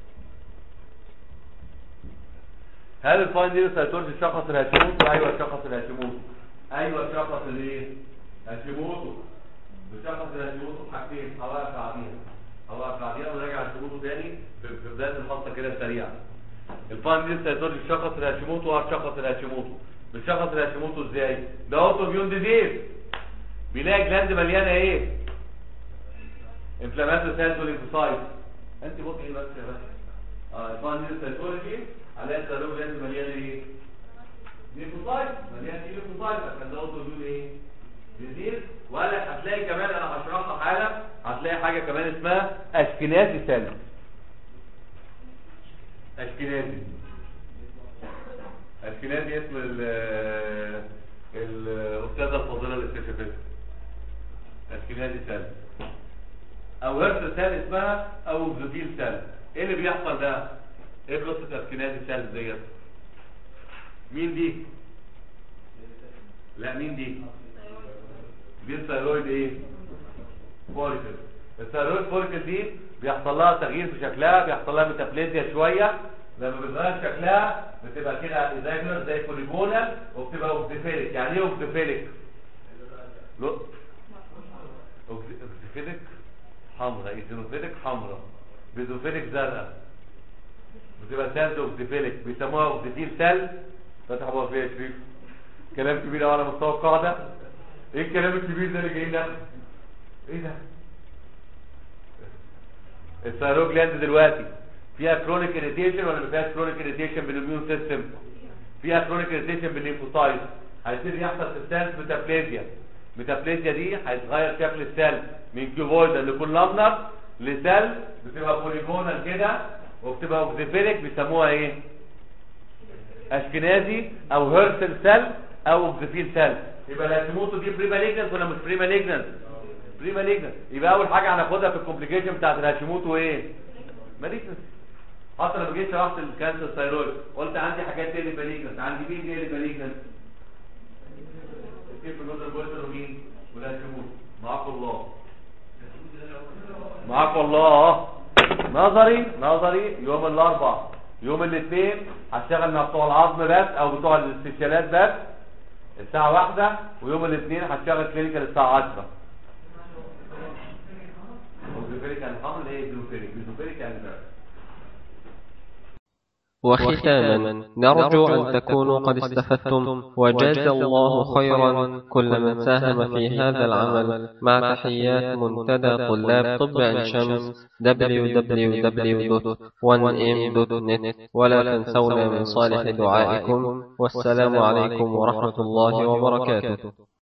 هل الفاين ديرو سايتولوجي شخص الهاشيموتو ايوه شخص الهاشيموتو ايوه شخص الايه هاشيموتو بشخص الهاشيموتو بحاجتين هوقف بعديها هوقف بعديها ونراجع هاشيموتو تاني في في بدايه الحصه كده سريعا الفاين ديرو سايتولوجي شخص الهاشيموتو اه شخص الهاشيموتو بشخص الهاشيموتو ازاي ده اوتو ميون ديزيز بيلاقي جلاند مليانه ايه انفلاماتوري سيلز والليمفوسايت انت بص ايه بس يا باشا اه الفانديل سيتولوجي عليها سيروم جلاند مليانه ايه ليمفوسايت مليانه ايه ليمفوسايت عشان ده اوتو ميون ايه ديزيز وقال لك هتلاقي كمان انا هشرحها حالا هتلاقي حاجه كمان اسمها اشكنازي سيلز اشكنازي اشكنازي اسم ال الاستاذه الفاضله الاستشفائيه اشكنازي سيلز او هرس سيل اسمها او زوفيل سيل ايه اللي بيحصل ده ايه قصه اشكنازي سيل ديت مين دي لا مين دي دي الثيرويد ايه فوليكل الثيرويد فوليكل دي بيحصل لها تغيير في شكلها بيحصل لها ميتابليزيا شويه لما بيتغير شكلها بتبقى كده ايزاجنر زي بوليجونال وبتبقى اوكسيفيليك يعني ايه اوكسيفيليك لو اوكسيفيليك حمراء ايزينوفيليك حمراء بيزوفيليك زرقاء بتبقى سيلز اوكسيفيليك بيسموها اوكسيفيل سيل فتح ابو فيها شريف كلام كبير قوي على مستوى القاعده ايه الكلام الكبير ده اللي جاي ده ايه ده الثيرويد جلاند دلوقتي فيها كرونيك اريتيشن ولا ما فيهاش كرونيك اريتيشن بالاميون سيستم فيها كرونيك اريتيشن بالليمفوسايت هيبتدي يحصل في السيلز ميتابليزيا ميتابليزيا دي هيتغير شكل السيل من كيوبويد اللي يكون لابنر لسيل بتبقى بوليجونال كده وبتبقى اوكسيفيليك بيسموها ايه اشكنازي او هيرسل سيل او اوكسيفيل سيل يبقى الهاشيموتو دي بري مالجنس ولا مش بري مالجنس بري مالجنس يبقى اول حاجه هناخدها في الكومبليكيشن بتاعت الهاشيموتو ايه مالجنس حتى لما جيت شرحت الكانسر ثايرويد قلت عندي حاجات تاني مالجنس عندي مين تاني مالجنس كيف النظر بويتر ومين والهاشيموتو معاكم الله معاكم الله نظري نظري يوم الاربع يوم الاثنين هشتغل مع بتوع العظم بس او بتوع الاستشارات بس الساعة واحدة ويوم الاثنين هشتغل كلينيكال الساعة 10 بيزوفيريك يعني الحمل ايه بيزوفيريك بيزوفيريك يعني ده وختاما نرجو أن تكونوا قد استفدتم وجاز الله خيرا كل من ساهم في هذا العمل مع تحيات منتدى طلاب طب عين شمس www.1m.net ولا تنسونا من صالح دعائكم والسلام عليكم ورحمة الله وبركاته